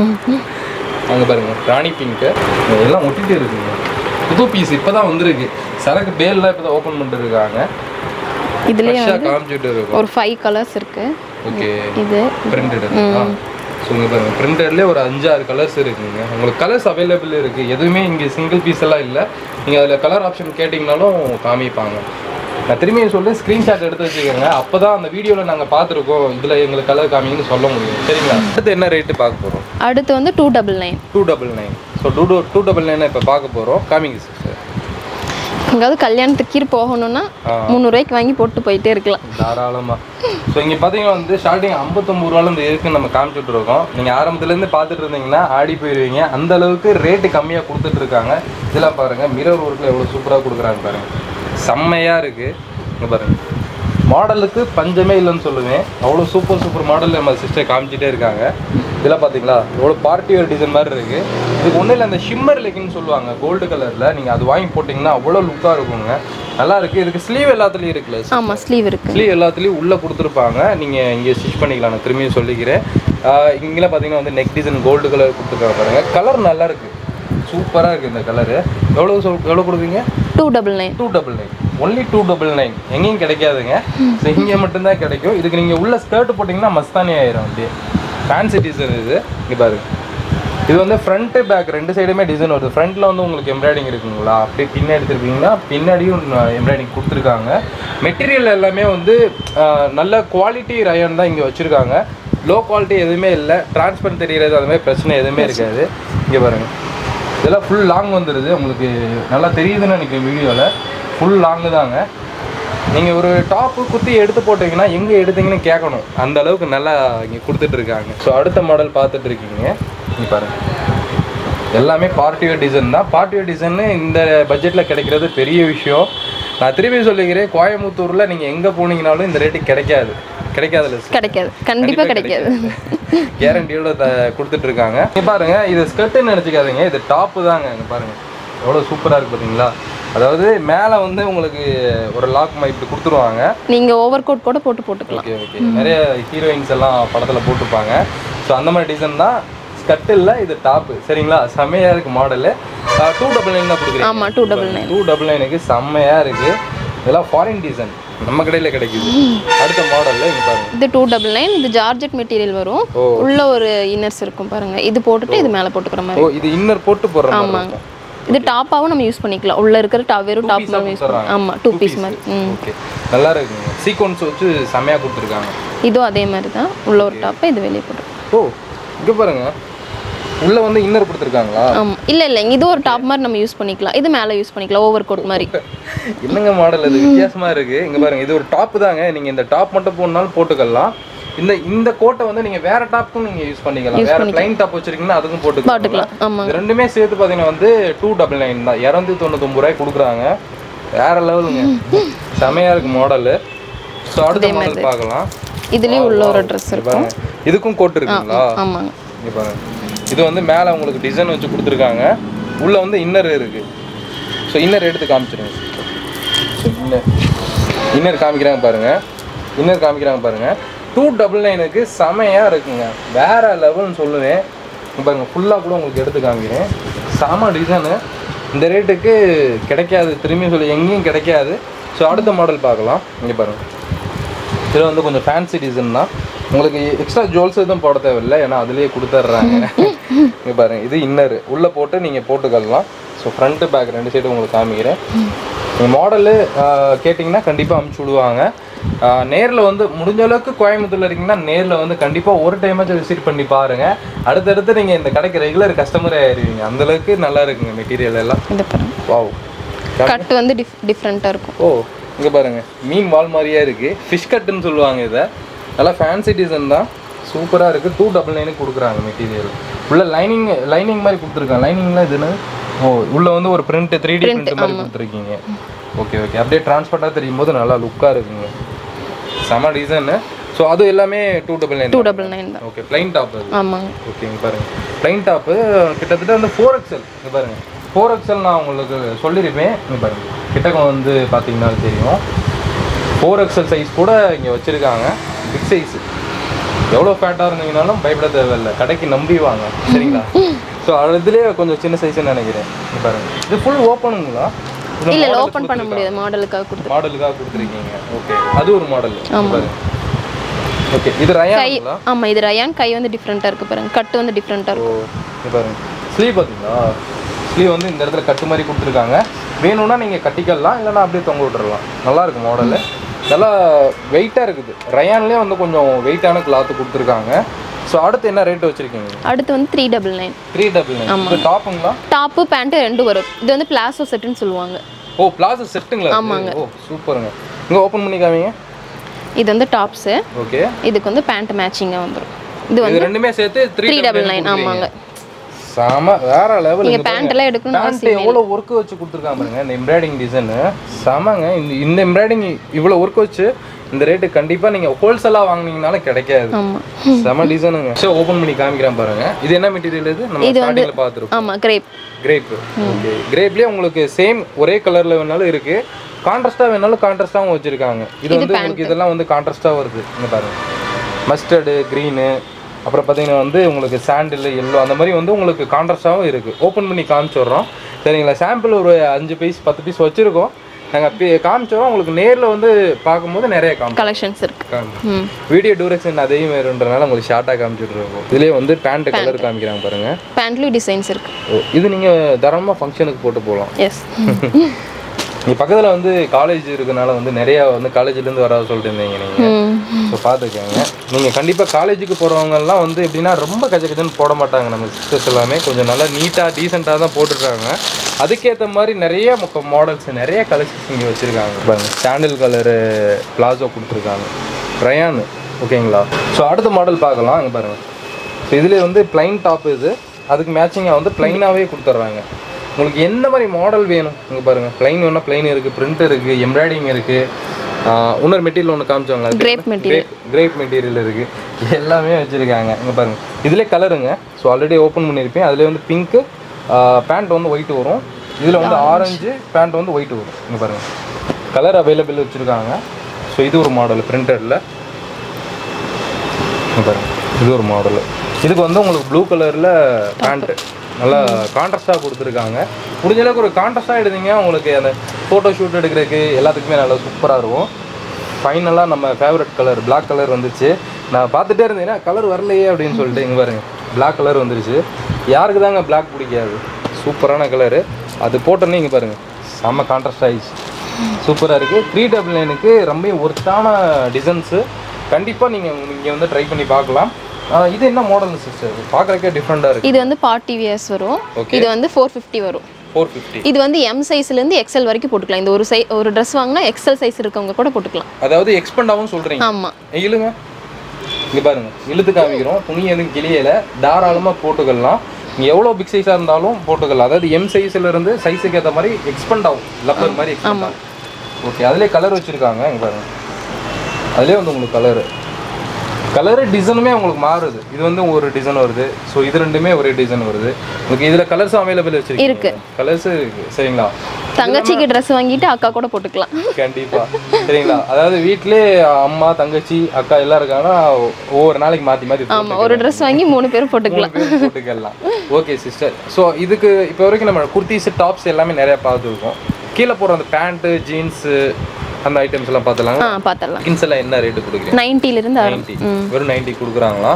அங்கே பாருங்க ராணி பிங்க்கு எல்லாம் ஒட்டிட்டு இருக்குங்க புது பீஸ் இப்போ தான் வந்திருக்கு சரக்கு பேல்லாம் இப்போ தான் ஓப்பன் பண்ணிட்டு இருக்காங்க இதுலேயே ஃப்ரெஷ்ஷாக காமிச்சிட்டு இருக்கும் ஒரு ஃபைவ் கலர்ஸ் இருக்கு ஓகே இது பிரிண்டட் ஆ ஸோ இங்கே பாருங்க பிரிண்டட்லேயே ஒரு அஞ்சாறு கலர்ஸ் இருக்குங்க உங்களுக்கு கலர்ஸ் அவைலபிள் இருக்குது எதுவுமே இங்கே சிங்கிள் பீஸ் எல்லாம் இல்லை நீங்கள் அதில் கலர் ஆப்ஷன் கேட்டிங்கனாலும் காமிப்பாங்க நான் திரும்பியும் சொல்றேன் ஸ்க்ரீன்ஷாட் எடுத்து வச்சுக்கோங்க அப்போ தான் அந்த வீடியோவில் நாங்கள் பார்த்துருக்கோம் இதில் எங்களுக்கு கலர் காமிங்கன்னு சொல்ல முடியும் சரிங்களா அடுத்து என்ன ரேட்டு பார்க்க போகிறோம் அடுத்து வந்து two double nine two double nine so two two double நைனை இப்போ பார்க்க போகிறோம் காமிங்க சிஸ்டர் எங்காவது கல்யாணத்துக்கு கீர் போகணும்னா ஆ. முந்நூறுவாய்க்கு வாங்கி போட்டு போயிட்டே இருக்கலாம் தாராளமாக ஸோ இங்கே பார்த்தீங்கன்னா வந்து ஸ்டார்டிங் ஐம்பத்தொம்பது ரூபாலேருந்து இருக்குன்னு நம்ம காமிச்சிட்டு இருக்கோம் நீங்கள் ஆரம்பத்துலேருந்து பார்த்துட்டு இருந்தீங்கன்னா ஆடி போயிடுவீங்க அந்த அளவுக்கு ரேட்டு கம்மியாக கொடுத்துட்டு இருக்காங்க இதெல்லாம் பாருங்கள் மிரர் ஒர்க்கில் எவ்வளோ சூப்பராக கொடுக்குறாங்க பாருங்க செம்மையாக இருக்குது இங்கே பாருங்க மாடலுக்கு பஞ்சமே இல்லைன்னு சொல்லுவேன் அவ்வளோ சூப்பர் சூப்பர் மாடல் நம்ம சிஸ்டர் காமிச்சிட்டே இருக்காங்க இதெல்லாம் பார்த்தீங்களா எவ்வளோ பார்ட்டி வேர் டிசைன் மாதிரி இருக்குது இதுக்கு ஒன்றும் இல்லை அந்த ஷிம்மர் லெக்கின்னு சொல்லுவாங்க கோல்டு கலரில் நீங்கள் அது வாங்கி போட்டிங்கன்னா அவ்வளோ லுக்காக இருக்குங்க நல்லா இருக்குது இதுக்கு ஸ்லீவ் எல்லாத்துலேயும் இருக்குல்ல ஆமாம் ஸ்லீவ் இருக்கு ஸ்லீவ் எல்லாத்துலேயும் உள்ளே கொடுத்துருப்பாங்க நீங்கள் இங்கே ஸ்டிச் பண்ணிக்கலாம் நான் திரும்பியும் சொல்லிக்கிறேன் இங்கெல்லாம் பார்த்தீங்கன்னா வந்து நெக் டிசைன் கோல்டு கலர் கொடுத்துருக்காங்க பாருங்கள் கலர் நல்லா இருக்குது சூப்பராக இருக்குது இந்த கலரு எவ்வளோ சொல் எவ்வளோ கொடுப்பீங்க two double nine two double nine only two double nine எங்கேயும் கிடைக்காதுங்க ஸோ இங்கே மட்டும்தான் கிடைக்கும் இதுக்கு நீங்கள் உள்ள ஸ்கர்ட் போட்டிங்கன்னா மஸ்தானி ஆயிரும் அப்படியே ஃபேன்சி டிசைன் இது இங்கே பாருங்க இது வந்து ஃப்ரண்ட் பேக் ரெண்டு சைடுமே டிசைன் வருது ஃப்ரண்ட்டில் வந்து உங்களுக்கு எம்ப்ராய்டிங் இருக்குங்களா அப்படியே பின்னாடி எடுத்துருப்பீங்கன்னா பின்னாடியும் எம்ப்ராய்டிங் கொடுத்துருக்காங்க மெட்டீரியல் எல்லாமே வந்து ஆஹ், நல்ல குவாலிட்டி ரயன் தான் இங்கே வச்சுருக்காங்க லோ குவாலிட்டி எதுவுமே இல்லை டிரான்ஸ்பரண்ட் தெரியறது அது மாதிரி பிரச்சனை எதுவுமே இருக்காது இங்கே பாருங்க இதெல்லாம் ஃபுல் லாங் வந்துடுது உங்களுக்கு நல்லா தெரியுதுன்னு நினைக்கிறேன் வீடியோவில் ஃபுல் லாங்கு தாங்க நீங்கள் ஒரு டாப்பு குத்தி எடுத்து போட்டீங்கன்னா எங்கே எடுத்தீங்கன்னு கேட்கணும் அந்த அளவுக்கு நல்லா இங்கே கொடுத்துட்டு இருக்காங்க ஸோ அடுத்த மாடல் பார்த்துட்டு இருக்கீங்க இங்க பாருங்க எல்லாமே பார்ட்டிவேர் டிசைன் தான் பார்ட்டிவேர் டிசைன்னு இந்த பட்ஜெட்டில் கிடைக்கிறது பெரிய விஷயம் நான் திருப்பி சொல்லிக்கிறேன் கோயம்புத்தூரில் நீங்கள் எங்கே போனீங்கனாலும் இந்த ரேட்டுக்கு கிடைக்காது கிடைக்காதுல்ல கிடைக்காது கண்டிப்பா கிடைக்காது கேரண்டியோட த கொடுத்துட்டு இருக்காங்க இங்க பாருங்க இது ஸ்கர்ட்டுன்னு நினச்சிக்காதீங்க இது டாப்பு தாங்க இங்க பாருங்க எவ்வளோ சூப்பராக இருக்கு பார்த்தீங்களா அதாவது மேலே வந்து உங்களுக்கு ஒரு லாக் இப்படி கொடுத்துருவாங்க நீங்க ஓவர் கோட் கூட போட்டு போட்டுக்கலாம் ஓகே ஓகே நிறைய ஹீரோயின்ஸ் எல்லாம் படத்தில் போட்டிருப்பாங்க ஸோ அந்த மாதிரி டிசைன் தான் ஸ்கர்ட் இல்லை இது டாப்பு சரிங்களா செம்மையாக இருக்கு மாடலு டூ டபுள் நைன் தான் கொடுக்குறீங்க ஆமா two double nine two double நைனுக்கு செம்மையாக இருக்கு இதெல்லாம் ஃபாரின் டிசைன் நம்ம கடையில் கிடைக்குது அடுத்த மாடலில் இங்கே பாருங்க இது டூ டபுள் நைன் இது ஜார்ஜெட் மெட்டீரியல் வரும் ஓ. உள்ள ஒரு இன்னர்ஸ் இருக்கும் பாருங்க இது போட்டுட்டு இது மேல போட்டுக்கிற மாதிரி ஓ இது இன்னர் போட்டு போடுற மாதிரி ஆமாங்க இது டாப்பாவும் நம்ம யூஸ் பண்ணிக்கலாம் உள்ள இருக்கிற டாப் வெறும் டாப் piece-ஆ நம்ம யூஸ் கொடுத்துட்றாங்க. பண்ணலாம் ஆமா டூ பீஸ் மாதிரி ம் ஓகே நல்லா இருக்குங்க சீக்வன்ஸ் வச்சு செம்மையாக கொடுத்துருக்காங்க இதுவும் அதே மாதிரி தான் உள்ள ஒரு டாப் இது வெளியே போட்டு ஓ இங்கே பாருங்க உள்ள வந்து இன்னர் கொடுத்துருக்காங்களா ஆமா இல்ல இல்ல இது ஒரு டாப் மாதிரி நம்ம யூஸ் பண்ணிக்கலாம் இது மேல யூஸ் பண்ணிக்கலாம் ஓவர் கோட் மாதிரி என்னங்க மாடல் இது வித்தியாசமா இருக்கு இங்க பாருங்க இது ஒரு டாப் தாங்க நீங்க இந்த டாப் மட்டும் போடனாலும் போட்டுக்கலாம் இந்த இந்த கோட்டை வந்து நீங்க வேற டாப்புக்கும் நீங்க யூஸ் பண்ணிக்கலாம் வேற பிளைன் டாப் வச்சிருக்கீங்கன்னா அதுக்கும் போட்டுக்கலாம் போட்டுக்கலாம் ஆமா இது ரெண்டுமே சேர்த்து பாத்தீங்கன்னா வந்து டூ டபுள் நைன் தான் இரநூத்தி தொண்ணூத்தொம்பது ரூபாய் கொடுக்குறாங்க வேற லெவலுங்க செமையா இருக்கு மாடலு ஸோ அடுத்த மாடல் பார்க்கலாம் இதுலயும் உள்ள ஒரு ட்ரெஸ் இங்க இருக்கும் பாருங்க இதுக்கும் கோட் இருக்குங்களா ஆமாங்க இங்க பாருங்க இது வந்து மேலே உங்களுக்கு டிசைன் வச்சு கொடுத்துருக்காங்க உள்ள வந்து இன்னர் இருக்கு ஸோ இன்னர் எடுத்து காமிச்சிருங்க இன்னர் இன்னர் காமிக்கிறாங்க பாருங்க இன்னர் காமிக்கிறாங்க பாருங்க டூ டபுள் நைனுக்கு செமையாக இருக்குங்க வேற லெவல்னு சொல்லுவேன் இங்க பாருங்க ஃபுல்லாக கூட உங்களுக்கு எடுத்து காமிக்கிறேன் செம டிசைனு இந்த ரேட்டுக்கு கிடைக்காது திரும்பி சொல்லி எங்கேயும் கிடைக்காது ஸோ அடுத்த மாடல் பார்க்கலாம் இங்கே பாருங்க இதில் வந்து கொஞ்சம் ஃபேன்சி டிசைன் தான் உங்களுக்கு எக்ஸ்ட்ரா ஜுவல்ஸ் எதுவும் போட தேவையில்லை ஏன்னா அதுலேயே கொடுத்துட்றாங்க இங்கே பாருங்க இது இன்னர் உள்ளே போட்டு நீங்கள் போட்டுக்கலாம் ஸோ ஃப்ரண்ட்டு பேக் ரெண்டு சைடு உங்களுக்கு காமிக்கிறேன் நீங்கள் மாடலு கேட்டிங்கன்னா கண்டிப்பாக அமுச்சு விடுவாங்க நேரில் வந்து முடிஞ்ச அளவுக்கு கோயம்புத்தூர்ல இருக்கீங்கன்னா நேரில் வந்து கண்டிப்பாக ஒரு டைமாச்சும் விசிட் பண்ணி பாருங்கள் அடுத்தடுத்து நீங்கள் இந்த கடைக்கு ரெகுலர் கஸ்டமரே ஆயிடுவீங்க அந்த அளவுக்கு நல்லா இருக்குங்க மெட்டீரியல் எல்லாம் இது பாருங்க வாவ் கட் வந்து டிஃப் டிஃப்ரெண்ட்டாக இருக்கும் ஓ இங்க பாருங்க மீன் வால் மாதிரியே இருக்கு ஃபிஷ் கட்டுன்னு சொல்லுவாங்க இதை நல்லா ஃபேன்சி டிசைன் தான் சூப்பரா இருக்கு டூ டபுள் நைனுக்கு கொடுக்குறாங்க மெட்டீரியல் உள்ள லைனிங் லைனிங் மாதிரி கொடுத்துருக்காங்க லைனிங்லாம் இது என்ன ஓ உள்ள வந்து ஒரு பிரிண்ட் த்ரீ டி பிரிண்ட் மாதிரி கொடுத்துருக்கீங்க ஓகே ஓகே அப்படியே டிரான்ஸ்பர்ட்டாக தெரியும் போது நல்லா லுக்காக இருக்குங்க செம டிசைனு ஸோ அது எல்லாமே two double nine two double nine தான் ஓகே பிளைன் டாப் அது ஆமாங்க ஓகேங்க பாருங்க பிளைன் டாப்பு கிட்டத்தட்ட வந்து ஃபோர் எக்ஸல் இங்கே பாருங்க ஃபோர் எக்ஸல் நான் உங்களுக்கு சொல்லியிருப்பேன் இங்கே பாருங்க கிட்டக்க வந்து பார்த்தீங்கன்னா தெரியும் ஃபோர் எக்ஸல் சைஸ் கூட இங்கே வச்சுருக்காங்க பிக் சைஸ் எவ்வளோ ஃபேட்டாக இருந்தீங்கனாலும் பயப்பட தேவையில்லை கடைக்கு நம்பி வாங்க சரிங்களா ஸோ அதுலேயே கொஞ்சம் சின்ன சைஸ்ன்னு நினைக்கிறேன் இங்க பாருங்க இது ஃபுல் ஓப்பனுங்களா இல்ல இல்ல ஓப்பன் பண்ண முடியாது மாடலுக்காக கொடுத்து மாடலுக்காக கொடுத்துருக்கீங்க ஓகே அது ஒரு மாடல் ஓகே இது ரயாங்களா ஆமா இது ரயான் கை வந்து டிஃப்ரெண்ட்டாக இருக்கு பாருங்க கட்டு வந்து டிஃப்ரெண்ட்டாக ஓ இருக்கும் இங்க பாருங்க ஸ்லீவ் பார்த்தீங்களா ஸ்லீவ் வந்து இந்த இடத்துல கட்டு மாதிரி கொடுத்துருக்காங்க வேணும்னா நீங்கள் கட்டிக்கலாம் இல்லைன்னா அப்படியே தொங்க விட்டுறலாம் நல்லா இருக்கு மாடலு நல்லா வெயிட்டாக இருக்குது ரயான்லேயே வந்து கொஞ்சம் வெயிட்டான கிளாத்து கொடுத்துருக்காங்க ஸோ அடுத்து என்ன ரேட் வச்சுருக்கீங்க அடுத்து வந்து three double nine three double nine இது டாப்புங்களா டாப்பு பேண்ட்டு ரெண்டும் வரும் இது வந்து பிளாசோ செட்டுன்னு சொல்லுவாங்க ஓ பிளாசோ செட்டுங்களா இது? ஓ சூப்பருங்க இங்கே ஓப்பன் பண்ணி காமிங்க இது வந்து டாப்ஸு ஓகே இதுக்கு வந்து பேண்ட் மேட்சிங்காக வந்துடும் இது வந்து இது ரெண்டுமே சேர்த்து த்ரீ த்ரீ டபுள் நைன் ஆமாங்க செம வேற லெவல் நீங்கள் பேண்ட் எல்லாம் எடுக்கணும் பேண்ட் எவ்வளோ ஒர்க் வச்சு கொடுத்துருக்காங்க பாருங்க இந்த எம்ப்ராய்டிங் டிசைனு செமங்க இந்த இந்த எம்ப்ராய்டிங் இவ்வளோ ஒர்க் வச்சு இந்த ரேட்டு கண்டிப்பாக நீங்கள் ஹோல்சேலாக வாங்குனீங்கனாலும் கிடைக்காது ஆமாம் செம டிசைனுங்க சரி ஓப்பன் பண்ணி காமிக்கிறேன் பாருங்க இது என்ன மெட்டீரியல் இது நம்ம ஸ்டார்டிங்கில் பார்த்துருக்கோம் ஆமாம் கிரேப் கிரேப் ஓகே கிரேப்லேயே உங்களுக்கு சேம் ஒரே கலரில் வேணாலும் இருக்கு கான்ட்ராஸ்டாக வேணாலும் கான்ட்ராஸ்டாகவும் வச்சுருக்காங்க இது வந்து உங்களுக்கு இதெல்லாம் வந்து கான்ட்ராஸ்டாக வருது இங்கே பாருங்க மஸ்டர்டு க்ரீனு அப்புறம் பார்த்தீங்கன்னா வந்து உங்களுக்கு சாண்டில் எல்லோ அந்த மாதிரி வந்து உங்களுக்கு கான்ட்ராஸ்டாகவும் இருக்குது ஓப்பன் பண்ணி காமிச்சிடுறோம் சரிங்களா சாம்பிள் ஒரு அஞ்சு பீஸ் பத்து பீஸ் வச்சுருக்கோம் நாங்கள் காமிச்சோம் உங்களுக்கு நேரில் வந்து பார்க்கும்போது நிறைய காமி கலெக்ஷன்ஸ் இருக்கு காமி ம் வீடியோ டூரேஷன் அதையும் வேறுன்றனால உங்களுக்கு ஷார்ட்டாக காமிச்சிட்ருக்கோம் இதுலேயே வந்து பேண்ட் கலர் காமிக்கிறாங்க பாருங்கள் பேண்ட்லேயும் டிசைன்ஸ் இருக்கு ஓ இது நீங்கள் தரமாக ஃபங்க்ஷனுக்கு போட்டு போகலாம் எஸ் இங்கே பக்கத்தில் வந்து காலேஜ் இருக்கனால வந்து நிறையா வந்து காலேஜ்லேருந்து வர சொல்லிட்டு இருந்தீங்க நீங்கள் ம் ஸோ பார்த்துக்கோங்க நீங்கள் கண்டிப்பாக காலேஜுக்கு போகிறவங்கலாம் வந்து எப்படின்னா ரொம்ப கஜ கஜன்னு போட மாட்டாங்க நம்ம சிஸ்டர்ஸ் எல்லாமே கொஞ்சம் நல்லா நீட்டாக டீசெண்டாக தான் போட்டுருக்காங்க அதுக்கேற்ற மாதிரி நிறைய இப்போ மாடல்ஸ் நிறைய கலெக்ஷன்ஸ் இங்கே வச்சுருக்காங்க பாருங்க சாண்டில் கலரு பிளாசோ கொடுத்துருக்காங்க ரயான் ஓகேங்களா ஸோ அடுத்த மாடல் பார்க்கலாம் இங்கே பாருங்கள் ஸோ இதில் வந்து பிளைன் டாப் இது அதுக்கு மேட்சிங்காக வந்து பிளைனாகவே கொடுத்துட்றாங்க உங்களுக்கு எந்த மாதிரி மாடல் வேணும் இங்கே பாருங்கள் பிளைன் வேணால் பிளைன் இருக்குது பிரிண்ட் இருக்குது எம்ப்ராய்டிங் இருக்குது இன்னொரு மெட்டீரியல் ஒன்று காமிச்சாங்களா கிரேப் மெட்டீரியல் கிரேப் மெட்டீரியல் இருக்குது எல்லாமே வச்சுருக்காங்க இங்கே பாருங்கள் இதிலே கலருங்க ஸோ ஆல்ரெடி ஓப்பன் பண்ணியிருப்பேன் அதிலே வந்து பிங்க்கு பேண்ட் வந்து ஒயிட் வரும் இதில் வந்து ஆரஞ்சு பேண்ட் வந்து ஒயிட் வரும் இங்கே பாருங்கள் கலர் அவைலபிள் வச்சுருக்காங்க ஸோ இது ஒரு மாடல் பிரிண்டடில் இங்க பாருங்க இது ஒரு மாடல் இதுக்கு வந்து உங்களுக்கு ப்ளூ கலரில் பேண்ட்டு நல்லா கான்ட்ராஸ்டாக கொடுத்துருக்காங்க முடிஞ்ச அளவுக்கு ஒரு கான்ட்ராஸ்டாக எடுத்தீங்க உங்களுக்கு அந்த ஃபோட்டோ ஷூட் எடுக்கிறதுக்கு எல்லாத்துக்குமே நல்லா சூப்பராக இருக்கும் ஃபைனலாக நம்ம ஃபேவரட் கலர் Black கலர் வந்துச்சு நான் பார்த்துட்டே இருந்தேன்னா கலர் வரலையே அப்படின்னு சொல்லிட்டு இங்கே பாருங்க Black கலர் வந்துருச்சு யாருக்கு தாங்க Black பிடிக்காது சூப்பரான கலரு அது போட்டோன்னே இங்கே பாருங்க செம்ம கான்ட்ராஸ்ட் ஆயிடுச்சு சூப்பராக இருக்குது த்ரீ டபுள் நைனுக்கு ரொம்ப ஒர்த்தான டிசைன்ஸு கண்டிப்பாக நீங்கள் இங்கே வந்து ட்ரை பண்ணி பார்க்கலாம் ஆஹ் இது என்ன மாடல் சிஸ்டர் பார்க்குறக்கே டிஃப்ரெண்ட்டாக இருக்குது இது வந்து பார்ட்டி வியர்ஸ் வரும் Okay. இது வந்து ஃபோர் ஃபிஃப்டி வரும் ஃபோர் ஃபிஃப்டி இது வந்து எம் சைஸ்லேருந்து எக்ஸல் வரைக்கும் போட்டுக்கலாம் இந்த ஒரு சை ஒரு ட்ரெஸ் வாங்கினா எக்ஸல் சைஸ் இருக்கவங்க கூட போட்டுக்கலாம் அதாவது எக்ஸ்பெண்ட் ஆகும் சொல்கிறீங்க ஆமாம் இழுங்க இங்கே பாருங்க இழுத்து காமிக்கிறோம் துணி எதுவும் கிளியல தாராளமாக போட்டுக்கலாம் நீங்கள் எவ்வளோ பிக் சைஸாக இருந்தாலும் போட்டுக்கலாம் அதாவது எம் சைஸ்ல இருந்து சைஸுக்கு ஏற்ற மாதிரி எக்ஸ்பெண்ட் ஆகும் லப்பர் மாதிரி எக்ஸ்பெண்ட் ஆகும் ஓகே அதுலேயே கலர் வச்சுருக்காங்க இங்கே பாருங்க அதுலேயே வந்து உங்களுக்கு கலரு கலரு டிசைனுமே உங்களுக்கு மாறுது இது வந்து ஒரு டிசைன் வருது ஸோ இது ரெண்டுமே ஒரே டிசைன் வருது உங்களுக்கு இதில் கலர்ஸ் அவைலபிள் வச்சிருக்கீங்க இருக்கு. கலர்ஸ் இருக்கு சரிங்களா தங்கச்சிக்கு ட்ரெஸ் வாங்கிட்டு அக்கா கூட போட்டுக்கலாம் கண்டிப்பா சரிங்களா அதாவது வீட்டிலே அம்மா தங்கச்சி அக்கா எல்லாம் இருக்காங்கன்னா ஒவ்வொரு நாளைக்கு மாத்தி மாத்தி ஆமாம் ஒரு ட்ரெஸ் வாங்கி மூணு பேரும் போட்டுக்கலாம் மூணு பேர் போட்டுக்கலாம் ஓகே சிஸ்டர் ஸோ இதுக்கு இப்போ வரைக்கும் நம்ம குர்த்திஸ் டாப்ஸ் எல்லாமே நிறைய பார்த்துருக்கோம் கீழே போகிற அந்த பேண்ட்டு ஜீன்ஸு அந்த ஐட்டம்ஸ் எல்லாம் பார்த்துலாங்க ஆ பார்த்துடலாம் ஜீன்ஸ் எல்லாம் என்ன ரேட்டு கொடுக்குறீங்க நைன்ட்டிலேருந்து ஆரம்பி நைன்ட்டி வெறும் நைன்ட்டி கொடுக்குறாங்களா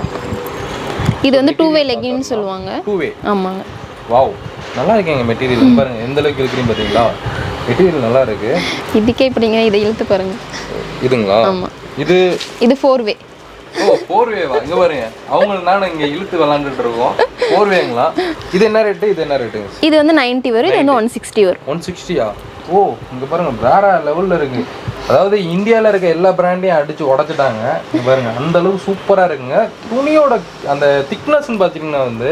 இது வந்து டூ வே லெகின்னு சொல்லுவாங்க டூ வே ஆமாங்க வாவ் நல்லா இருக்கேங்க மெட்டீரியல் பாருங்க எந்த அளவுக்கு இருக்கிறீங்க பார்த்தீங்களா மெட்டீரியல் நல்லா இருக்கு இதுக்கே இப்படிங்க இதை இழுத்து பாருங்க இதுங்களா ஆமா. இது இது ஃபோர் வே ஓ போர்வேவா இங்க பாருங்க அவங்க நானும் இங்க இழுத்து விளாண்டுட்டு இருக்கோம் போர்வேங்களா இது என்ன ரேட்டு இது என்ன ரேட்டுங்க இது வந்து 90 வரும் இது வந்து ஒன் சிக்ஸ்டி வரும் ஒன் சிக்ஸ்டியா ஓ இங்க பாருங்க வேற லெவல்ல இருக்கு அதாவது இந்தியால இருக்க எல்லா பிராண்டையும் அடிச்சு உடைச்சிட்டாங்க இங்க பாருங்க அந்த அளவுக்கு சூப்பரா இருக்குங்க துணியோட அந்த திக்னஸ்ன்னு பாத்தீங்கன்னா வந்து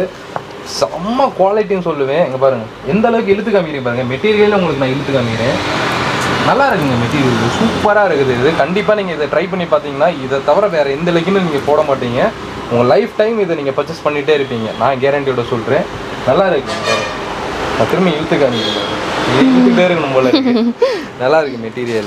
செம்ம குவாலிட்டின்னு சொல்லுவேன் இங்க பாருங்க எந்த அளவுக்கு இழுத்து காமிக்கிறீங்க பாருங்க மெட்டீரியலே உங்களுக்கு நான் இழுத்து காமிக்கிறேன் நல்லா இருக்குங்க மெட்டீரியல் சூப்பராக இருக்குது இது கண்டிப்பாக நீங்கள் இதை ட்ரை பண்ணி பார்த்தீங்கன்னா இதை தவிர வேறு எந்த லெக்கினும் நீங்கள் போட மாட்டீங்க உங்கள் லைஃப் டைம் இதை நீங்கள் பர்ச்சேஸ் பண்ணிகிட்டே இருப்பீங்க நான் கேரண்டியோட சொல்கிறேன் நல்லா இருக்கு இங்க பாருங்க. நான் திரும்பி இழுத்து காமிக்கிறேன் இது இழுத்துக்கிட்டே இருக்கணும் போல இருக்கு நல்லா இருக்கு மெட்டீரியல்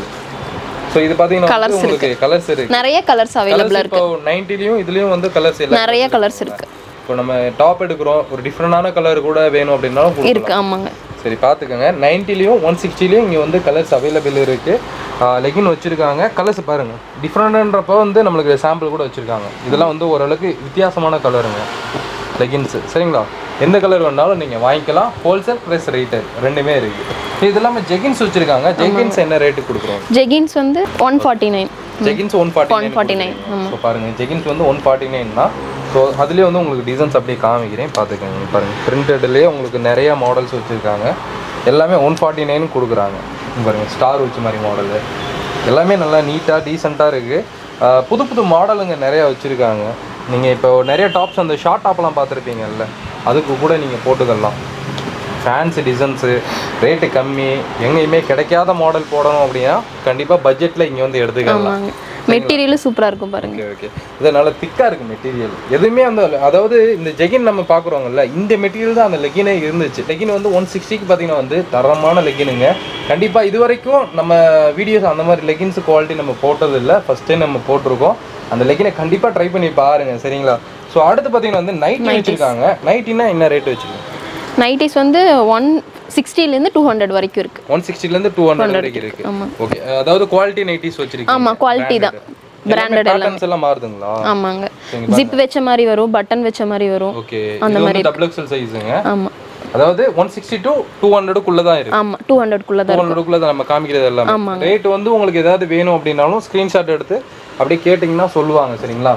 ஸோ இது பார்த்தீங்கன்னா வந்து உங்களுக்கு கலர்ஸ் இருக்கு நிறைய கலர்ஸ் அவைலபிளாக கலர்ஸ் இப்போ நைன்ட்டிலையும் இதுலேயும் வந்து கலர்ஸ் இல்லை நிறைய கலர்ஸ் இருக்கு இப்போ நம்ம டாப் எடுக்கிறோம் ஒரு டிஃப்ரெண்டான கலர் கூட வேணும் அப்படின்னாலும் கொடுக்கலாம். இருக்கு ஆமாங்க சரி பார்த்துக்கோங்க நைன்ட்டிலையும் ஒன் சிக்ஸ்டிலையும் இங்கே வந்து கலர்ஸ் அவைலபிள் இருக்குது லெகின் வச்சுருக்காங்க கலர்ஸ் பாருங்கள் டிஃப்ரெண்ட்ன்றப்போ வந்து நம்மளுக்கு சாம்பிள் கூட வச்சுருக்காங்க இதெல்லாம் வந்து ஓரளவுக்கு வித்தியாசமான கலருங்க லெகின்ஸு சரிங்களா எந்த கலர் வேணாலும் நீங்கள் வாங்கிக்கலாம் ஹோல்சேல் ப்ரைஸ் ரேட்டர் ரெண்டுமே இருக்குது இது இல்லாமல் ஜெகின்ஸ் வச்சுருக்காங்க ஜெகின்ஸ் என்ன ரேட்டு கொடுக்குறோம் ஜெகின்ஸ் வந்து one forty nine jeggings one forty 149, so பாருங்கள் ஜெகின்ஸ் வந்து ஒன் ஃபார்ட்டி நைன் தான் ஸோ அதுலேயே வந்து உங்களுக்கு டிசைன்ஸ் அப்படியே காமிக்கிறேன் பார்த்துக்கோங்க பாருங்கள் பிரிண்டட்லேயே உங்களுக்கு நிறைய மாடல்ஸ் வச்சுருக்காங்க எல்லாமே ஒன் ஃபார்ட்டி நைன் கொடுக்குறாங்க இங்க பாருங்கள் ஸ்டார் வச்ச மாதிரி மாடலு எல்லாமே நல்லா நீட்டாக டீசெண்டாக இருக்குது புது புது மாடலுங்க நிறையா வச்சுருக்காங்க நீங்கள் இப்போ நிறைய டாப்ஸ் அந்த ஷார்ட் டாப்லாம் பார்த்துருப்பீங்கல்ல அதுக்கு கூட நீங்கள் போட்டுக்கலாம் ஃபேன்சி டிசைன்ஸு ரேட்டு கம்மி எங்கேயுமே கிடைக்காத மாடல் போடணும் அப்படின்னா கண்டிப்பாக பட்ஜெட்டில் இங்கே வந்து எடுத்துக்கலாம் ஆமாங்க மெட்டீரியலும் சூப்பராக இருக்கும் பாருங்க ஓகே ஓகே இது நல்லா திக்காக இருக்குது மெட்டீரியல் எதுவுமே அந்த அதாவது இந்த ஜெகின் நம்ம பார்க்குறோங்கல்ல இந்த மெட்டீரியல் தான் அந்த லெகினே இருந்துச்சு லெகின் வந்து ஒன் சிக்ஸ்டிக்கு பார்த்தீங்கன்னா வந்து தரமான லெகினுங்க கண்டிப்பாக இது வரைக்கும் நம்ம வீடியோஸ் அந்த மாதிரி லெகின்ஸ் குவாலிட்டி நம்ம போட்டது இல்லை ஃபஸ்ட் டைம் நம்ம போட்டிருக்கோம் அந்த லெகினை கண்டிப்பாக ட்ரை பண்ணி பாருங்க சரிங்களா ஸோ அடுத்து பார்த்தீங்கன்னா வந்து நைட்டி வச்சுருக்காங்க நைட்டினா என்ன ரேட் வச்சுருக்கோங்க நைட்டிஸ் வந்து ஒன் சிக்ஸ்டிலேருந்து டூ ஹண்ட்ரட் வரைக்கும் இருக்கு ஒன் சிக்ஸ்டிலேருந்து டூ ஹண்ட்ரட் வரைக்கும் இருக்கு ஆமா. ஓகே அதாவது குவாலிட்டி நைட்டிஸ் வச்சிருக்கீங்க ஆமா குவாலிட்டி தான் பிராண்டட் எல்லாம் பேட்டர்ன்ஸ் எல்லாம் மாறுதுங்களா ஆமாங்க ஜிப் வச்ச மாதிரி வரும் பட்டன் வச்ச மாதிரி வரும் ஓகே இது வந்து டபுள் எக்ஸல் சைஸுங்க ஆமா அதாவது ஒன் சிக்ஸ்டி டு டூ ஹண்ட்ரடுக்குள்ள தான் இருக்கு ஆமா டூ ஹண்ட்ரட்குள்ளே டூ தான் ஹண்ட்ரடுக்குள்ள தான் நம்ம காமிக்கிறது எல்லாமே ரேட் வந்து உங்களுக்கு ஏதாவது வேணும் அப்படின்னாலும் ஸ்க்ரீன்ஷாட் எடுத்து அப்படியே கேட்டிங்கன்னா சொல்லுவாங்க சரிங்களா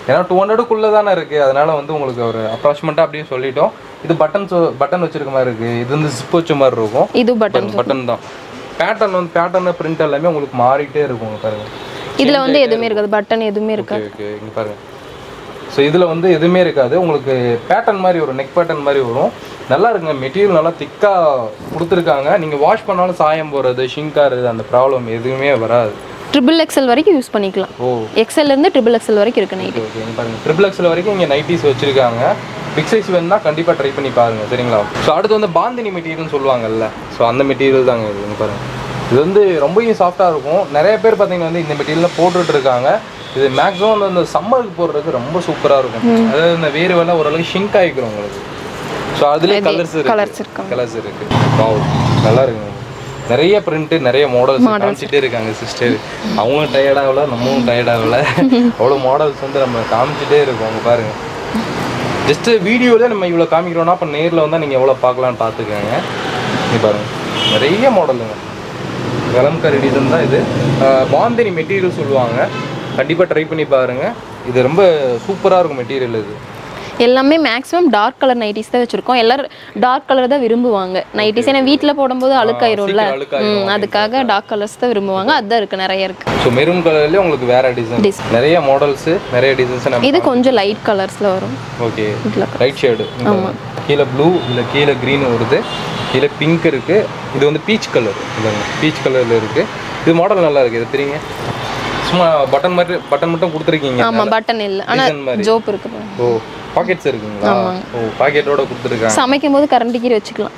ஏன்னா டூ ஹண்ட்ரடுக்குள்ளே தானே இருக்குது அதனால வந்து உங்களுக்கு ஒரு அப்ராக்சிமேட்டாக அப்படியே சொல்லிட்டோம் இது பட்டன் பட்டன் வச்சிருக்க மாதிரி இருக்குது இது வந்து ஜிப் வச்ச மாதிரி இருக்கும் இது பட்டன் பட்டன் தான் பேட்டர்ன் வந்து பேட்டர்னு பிரிண்ட் எல்லாமே உங்களுக்கு மாறிட்டே இருக்கும் இங்க பாருங்க இதுல வந்து எதுவுமே இருக்காது பட்டன் எதுவுமே இருக்காது ஓகே ஓகே இங்கே பாருங்க ஸோ இதில் வந்து எதுவுமே இருக்காது உங்களுக்கு பேட்டர்ன் மாதிரி வரும் நெக் பேட்டர்ன் மாதிரி வரும் நல்லா இருக்குங்க மெட்டீரியல் நல்லா திக்காக கொடுத்துருக்காங்க நீங்கள் வாஷ் பண்ணாலும் சாயம் போகிறது ஷிங்காருது அந்த ப்ராப்ளம் எதுவுமே வராது ட்ரிபிள் எக்ஸல் வரைக்கும் யூஸ் பண்ணிக்கலாம் ஓ எக்ஸல்ல இருந்து ட்ரிபிள் எக்ஸல் வரைக்கும் இருக்கு நைட் ஓகே ஓகே இங்க பாருங்க ட்ரிபிள் எக்ஸல் வரைக்கும் இங்கே நைட்டிஸ் வச்சிருக்காங்க பிக் சைஸ் வேணும்னா கண்டிப்பாக ட்ரை பண்ணி பாருங்க சரிங்களா ஸோ அடுத்து வந்து பாந்தினி மெட்டீரியல்னு சொல்லுவாங்கல்ல ஸோ அந்த மெட்டீரியல் தாங்க இது இங்க பாருங்க இது வந்து ரொம்பவும் சாஃப்டாக இருக்கும் நிறைய பேர் பார்த்தீங்கன்னா வந்து இந்த மெட்டீரியலில் போட்டுட்டு இருக்காங்க இது மேக்ஸிமம் வந்து சம்மருக்கு போடுறதுக்கு ரொம்ப சூப்பராக இருக்கும் அதாவது இந்த வேறு வேலை ஓரளவுக்கு ஷிங்க் ஆகிக்கிறோம் உங்களுக்கு ஸோ அதுலேயே கலர்ஸ் இருக்கு கலர்ஸ் இருக்காங்க கலர்ஸ் இருக்கு வாவ் நல்லா இருக்குங்க நிறைய பிரிண்ட் நிறைய மாடல்ஸ் காமிச்சிட்டே இருக்காங்க சிஸ்டர் அவங்களும் டயர்ட் ஆகல நம்மளும் டயர்ட் ஆகல அவ்வளோ மாடல்ஸ் வந்து நம்ம காமிச்சிட்டே இருக்கோம் அங்க பாருங்க ஜஸ்ட் வீடியோவில் நம்ம இவ்வளோ காமிக்கிறோம்னா அப்போ நேரில் வந்தால் நீங்கள் எவ்வளோ பார்க்கலான்னு பார்த்துக்கோங்க இங்க பாருங்க நிறைய மாடலுங்க கலம்காரி டிசைன் தான் இது ஆஹ் பாந்தினி மெட்டீரியல் சொல்லுவாங்க கண்டிப்பாக ட்ரை பண்ணி பாருங்க இது ரொம்ப சூப்பராக இருக்கும் மெட்டீரியல் இது எல்லாமே மேக்ஸிமம் டார்க் கலர் நைட்டிஸ் தான் வச்சிருக்கோம் எல்லாரும் டார்க் கலர் தான் விரும்புவாங்க நைட்டிஸ் ஏன்னா வீட்டில் போடும்போது அழுக்காயிரும்ல சீக்கிரம் அழுக்காயிரும் ம், அதுக்காக டார்க் கலர்ஸ் தான் விரும்புவாங்க அதுதான் இருக்கு நிறைய இருக்கு ஸோ மெரூன் கலர்லேயே உங்களுக்கு வேற டிசைன் Design. நிறைய மாடல்ஸு நிறைய டிசைன்ஸ் நம்ம இது கொஞ்சம் லைட் கலர்ஸ்ல வரும் ஓகே இதுல ரைட் ஷேடு கீழே ப்ளூ இல்லை கீழே க்ரீன் வருது கீழே பிங்க் இருக்கு இது வந்து பீச் கலர் பீச் கலரில் இருக்கு இது மாடல் நல்லா இருக்கு இது தெரியுங்க சும்மா பட்டன் மாதிரி பட்டன் மட்டும் கொடுத்துருக்கீங்க ஆமா பட்டன் இல்ல ஆனா Design மாதிரி. ஜோப் இருக்கு பாருங்க. ஓ பாக்கெட்ஸ் இருக்குங்களா ஓ பாக்கெட்டோட கொடுத்துருக்காங்க சமைக்கும் போது கரண்ட் கீரை வச்சுக்கலாம்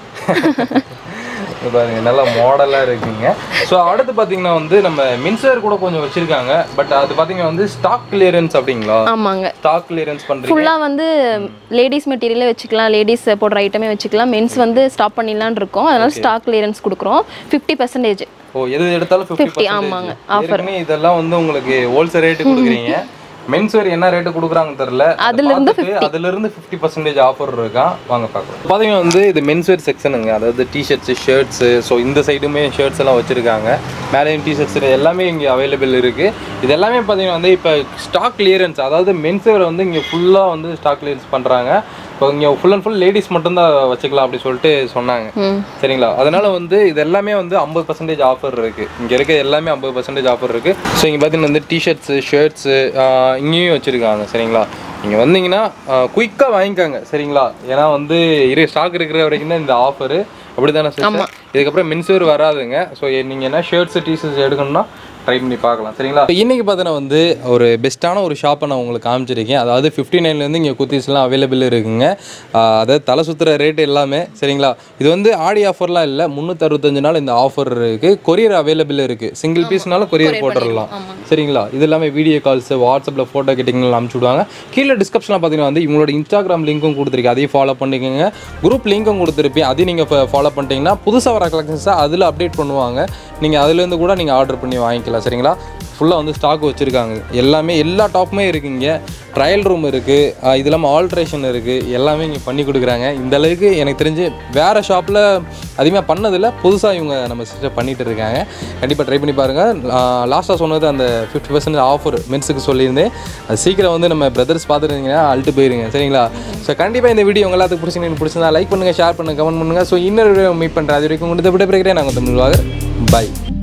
இது பாருங்க நல்லா மாடலாக இருக்குங்க ஸோ அடுத்து பார்த்தீங்கன்னா வந்து நம்ம மின்சர் கூட கொஞ்சம் வச்சிருக்காங்க பட் அது பார்த்தீங்கன்னா வந்து ஸ்டாக் கிளியரன்ஸ் அப்படிங்களா ஆமாங்க ஸ்டாக் கிளியரன்ஸ் பண்ணுறீங்க ஃபுல்லா வந்து லேடிஸ் மெட்டீரியலே வச்சுக்கலாம் லேடிஸ் போடுற ஐட்டமே வச்சுக்கலாம் மென்ஸ் வந்து ஸ்டாப் பண்ணிடலாம்னு இருக்கோம் அதனால ஸ்டாக் கிளியரன்ஸ் கொடுக்குறோம் ஃபிஃப்டி பர்சன்டேஜ் ஓ எது எடுத்தாலும் ஃபிஃப்டி 50 ஆமாங்க, ஆஃபர் இதெல்லாம் வந்து உங்களுக்கு ஹோல்சேல் ரேட்டு கொடுக்குறீங்க மென்ஸ் வேர் என்ன ரேட்டு கொடுக்குறாங்க தெரியல அதுல இருந்து அதுல இருந்து ஃபிஃப்டி பர்சன்டேஜ் ஆஃபர் இருக்கா வாங்க பார்க்கலாம் பார்த்தீங்கன்னா வந்து இது மென்ஸ் வேர் செக்ஷனுங்க அதாவது டிஷர்ட்ஸ் ஷர்ட்ஸ் ஸோ இந்த சைடுமே ஷர்ட்ஸ் எல்லாம் வச்சிருக்காங்க மேலேயும் டிஷர்ட்ஸ் எல்லாமே இங்கே அவைலபிள் இருக்கு இது எல்லாமே பார்த்தீங்கன்னா வந்து இப்போ ஸ்டாக் கிளியரன்ஸ் அதாவது மென்ஸ் வேர் வந்து இங்கே ஃபுல்லாக வந்து ஸ்டாக் கிளியரன்ஸ் பண்ணுறாங்க இப்போ இங்கே ஃபுல் அண்ட் ஃபுல் லேடிஸ் மட்டும்தான் வச்சுக்கலாம் அப்படி சொல்லிட்டு சொன்னாங்க ம் சரிங்களா அதனால வந்து இது எல்லாமே வந்து ஐம்பது பர்சன்டேஜ் ஆஃபர் இருக்கு இங்க இருக்க எல்லாமே ஐம்பது பர்சன்டேஜ் ஆஃபர் இருக்கு ஸோ இங்க பார்த்தீங்கன்னா வந்து டிஷர்ட்ஸு ஷர்ட்ஸு இங்கேயும் வச்சிருக்காங்க சரிங்களா நீங்க வந்தீங்கன்னா குயிக்காக வாங்கிக்கோங்க சரிங்களா ஏன்னா வந்து இரு ஸ்டாக் இருக்கிற வரைக்கும் தான் இந்த ஆஃபரு அப்படிதானே சிஸ்டர் இதுக்கப்புறம் மென்ஸ்வேர் வராதுங்க ஸோ நீங்கள் என்ன ஷர்ட்ஸ் டிஷர்ட்ஸ் எடுக்கணும்னா ட்ரை பண்ணி பார்க்கலாம் சரிங்களா இன்னைக்கு பார்த்தீங்கன்னா வந்து ஒரு பெஸ்ட்டான ஒரு ஷாப்பை நான் உங்களுக்கு காமிச்சிருக்கேன் அதாவது ஃபிஃப்டி நைன்லேருந்து இங்கே குர்த்திஸ்லாம் அவைலபிள் இருக்குங்க ஆஹ் அதாவது தலை சுற்றுற ரேட் எல்லாமே சரிங்களா இது வந்து ஆடி ஆஃபர்லாம் இல்லை முந்நூற்றறுபத்தஞ்சு நாள் இந்த ஆஃபர் இருக்குது கொரியர் அவைலபிள் இருக்குது சிங்கிள் பீஸ்னாலும் கொரியர் போட்டுடலாம் சரிங்களா இது எல்லாமே வீடியோ கால்ஸ் வாட்ஸ்அப்பில் ஃபோட்டோ கேட்டிங்கன்னு அனுப்பிச்சு விடுவாங்க கீழே டிஸ்கிரிப்ஷனில் பார்த்தீங்கன்னா வந்து இவங்களோட இன்ஸ்டாகிராம் லிங்க்கும் கொடுத்துருக்கு அதையும் ஃபாலோ பண்ணிக்கோங்க குரூப் லிங்க்கும் கொடுத்துருப்பேன் அதையும் நீங்கள் ஃபாலோ பண்ணிட்டீங்கன்னா புதுசாக வர கலெக்ஷன்ஸை அதில் அப்டேட் பண்ணுவாங்க நீங்கள் அதுலேருந்து கூட நீங்கள் ஆர்டர் பண்ணி வாங்கிக்கலாம் சரிங்களா ஃபுல்லாக வந்து ஸ்டாக் வச்சுருக்காங்க எல்லாமே எல்லா டாப்புமே இருக்குங்க ட்ரையல் ரூம் இருக்குது இது இல்லாமல் ஆல்ட்ரேஷன் இருக்குது எல்லாமே இங்கே பண்ணி கொடுக்குறாங்க இந்த அளவுக்கு எனக்கு தெரிஞ்சு வேறு ஷாப்பில் அதிகமாக பண்ணதில்லை புதுசாக இவங்க நம்ம சிஸ்டர் பண்ணிட்டு இருக்காங்க கண்டிப்பாக ட்ரை பண்ணி பாருங்கள் லாஸ்ட்டாக சொன்னது அந்த ஃபிஃப்டி பர்சன்ட் ஆஃபர் மென்ஸுக்கு சொல்லியிருந்தேன் அது சீக்கிரம் வந்து நம்ம பிரதர்ஸ் பார்த்துருந்தீங்கன்னா அழுட்டு போயிருங்க சரிங்களா ஸோ கண்டிப்பாக இந்த வீடியோ உங்க எல்லாத்துக்கும் பிடிச்சிங்க பிடிச்சிருந்தா லைக் பண்ணுங்கள் ஷேர் பண்ணுங்கள் கமெண்ட் பண்ணுங்கள் ஸோ இன்னொரு வீடியோ மீட் பண்ணுறேன் அது வரைக்கும் உங்களுக்கு விடைபெறுகிறேன் நாங்கள் தமிழ்வாக பை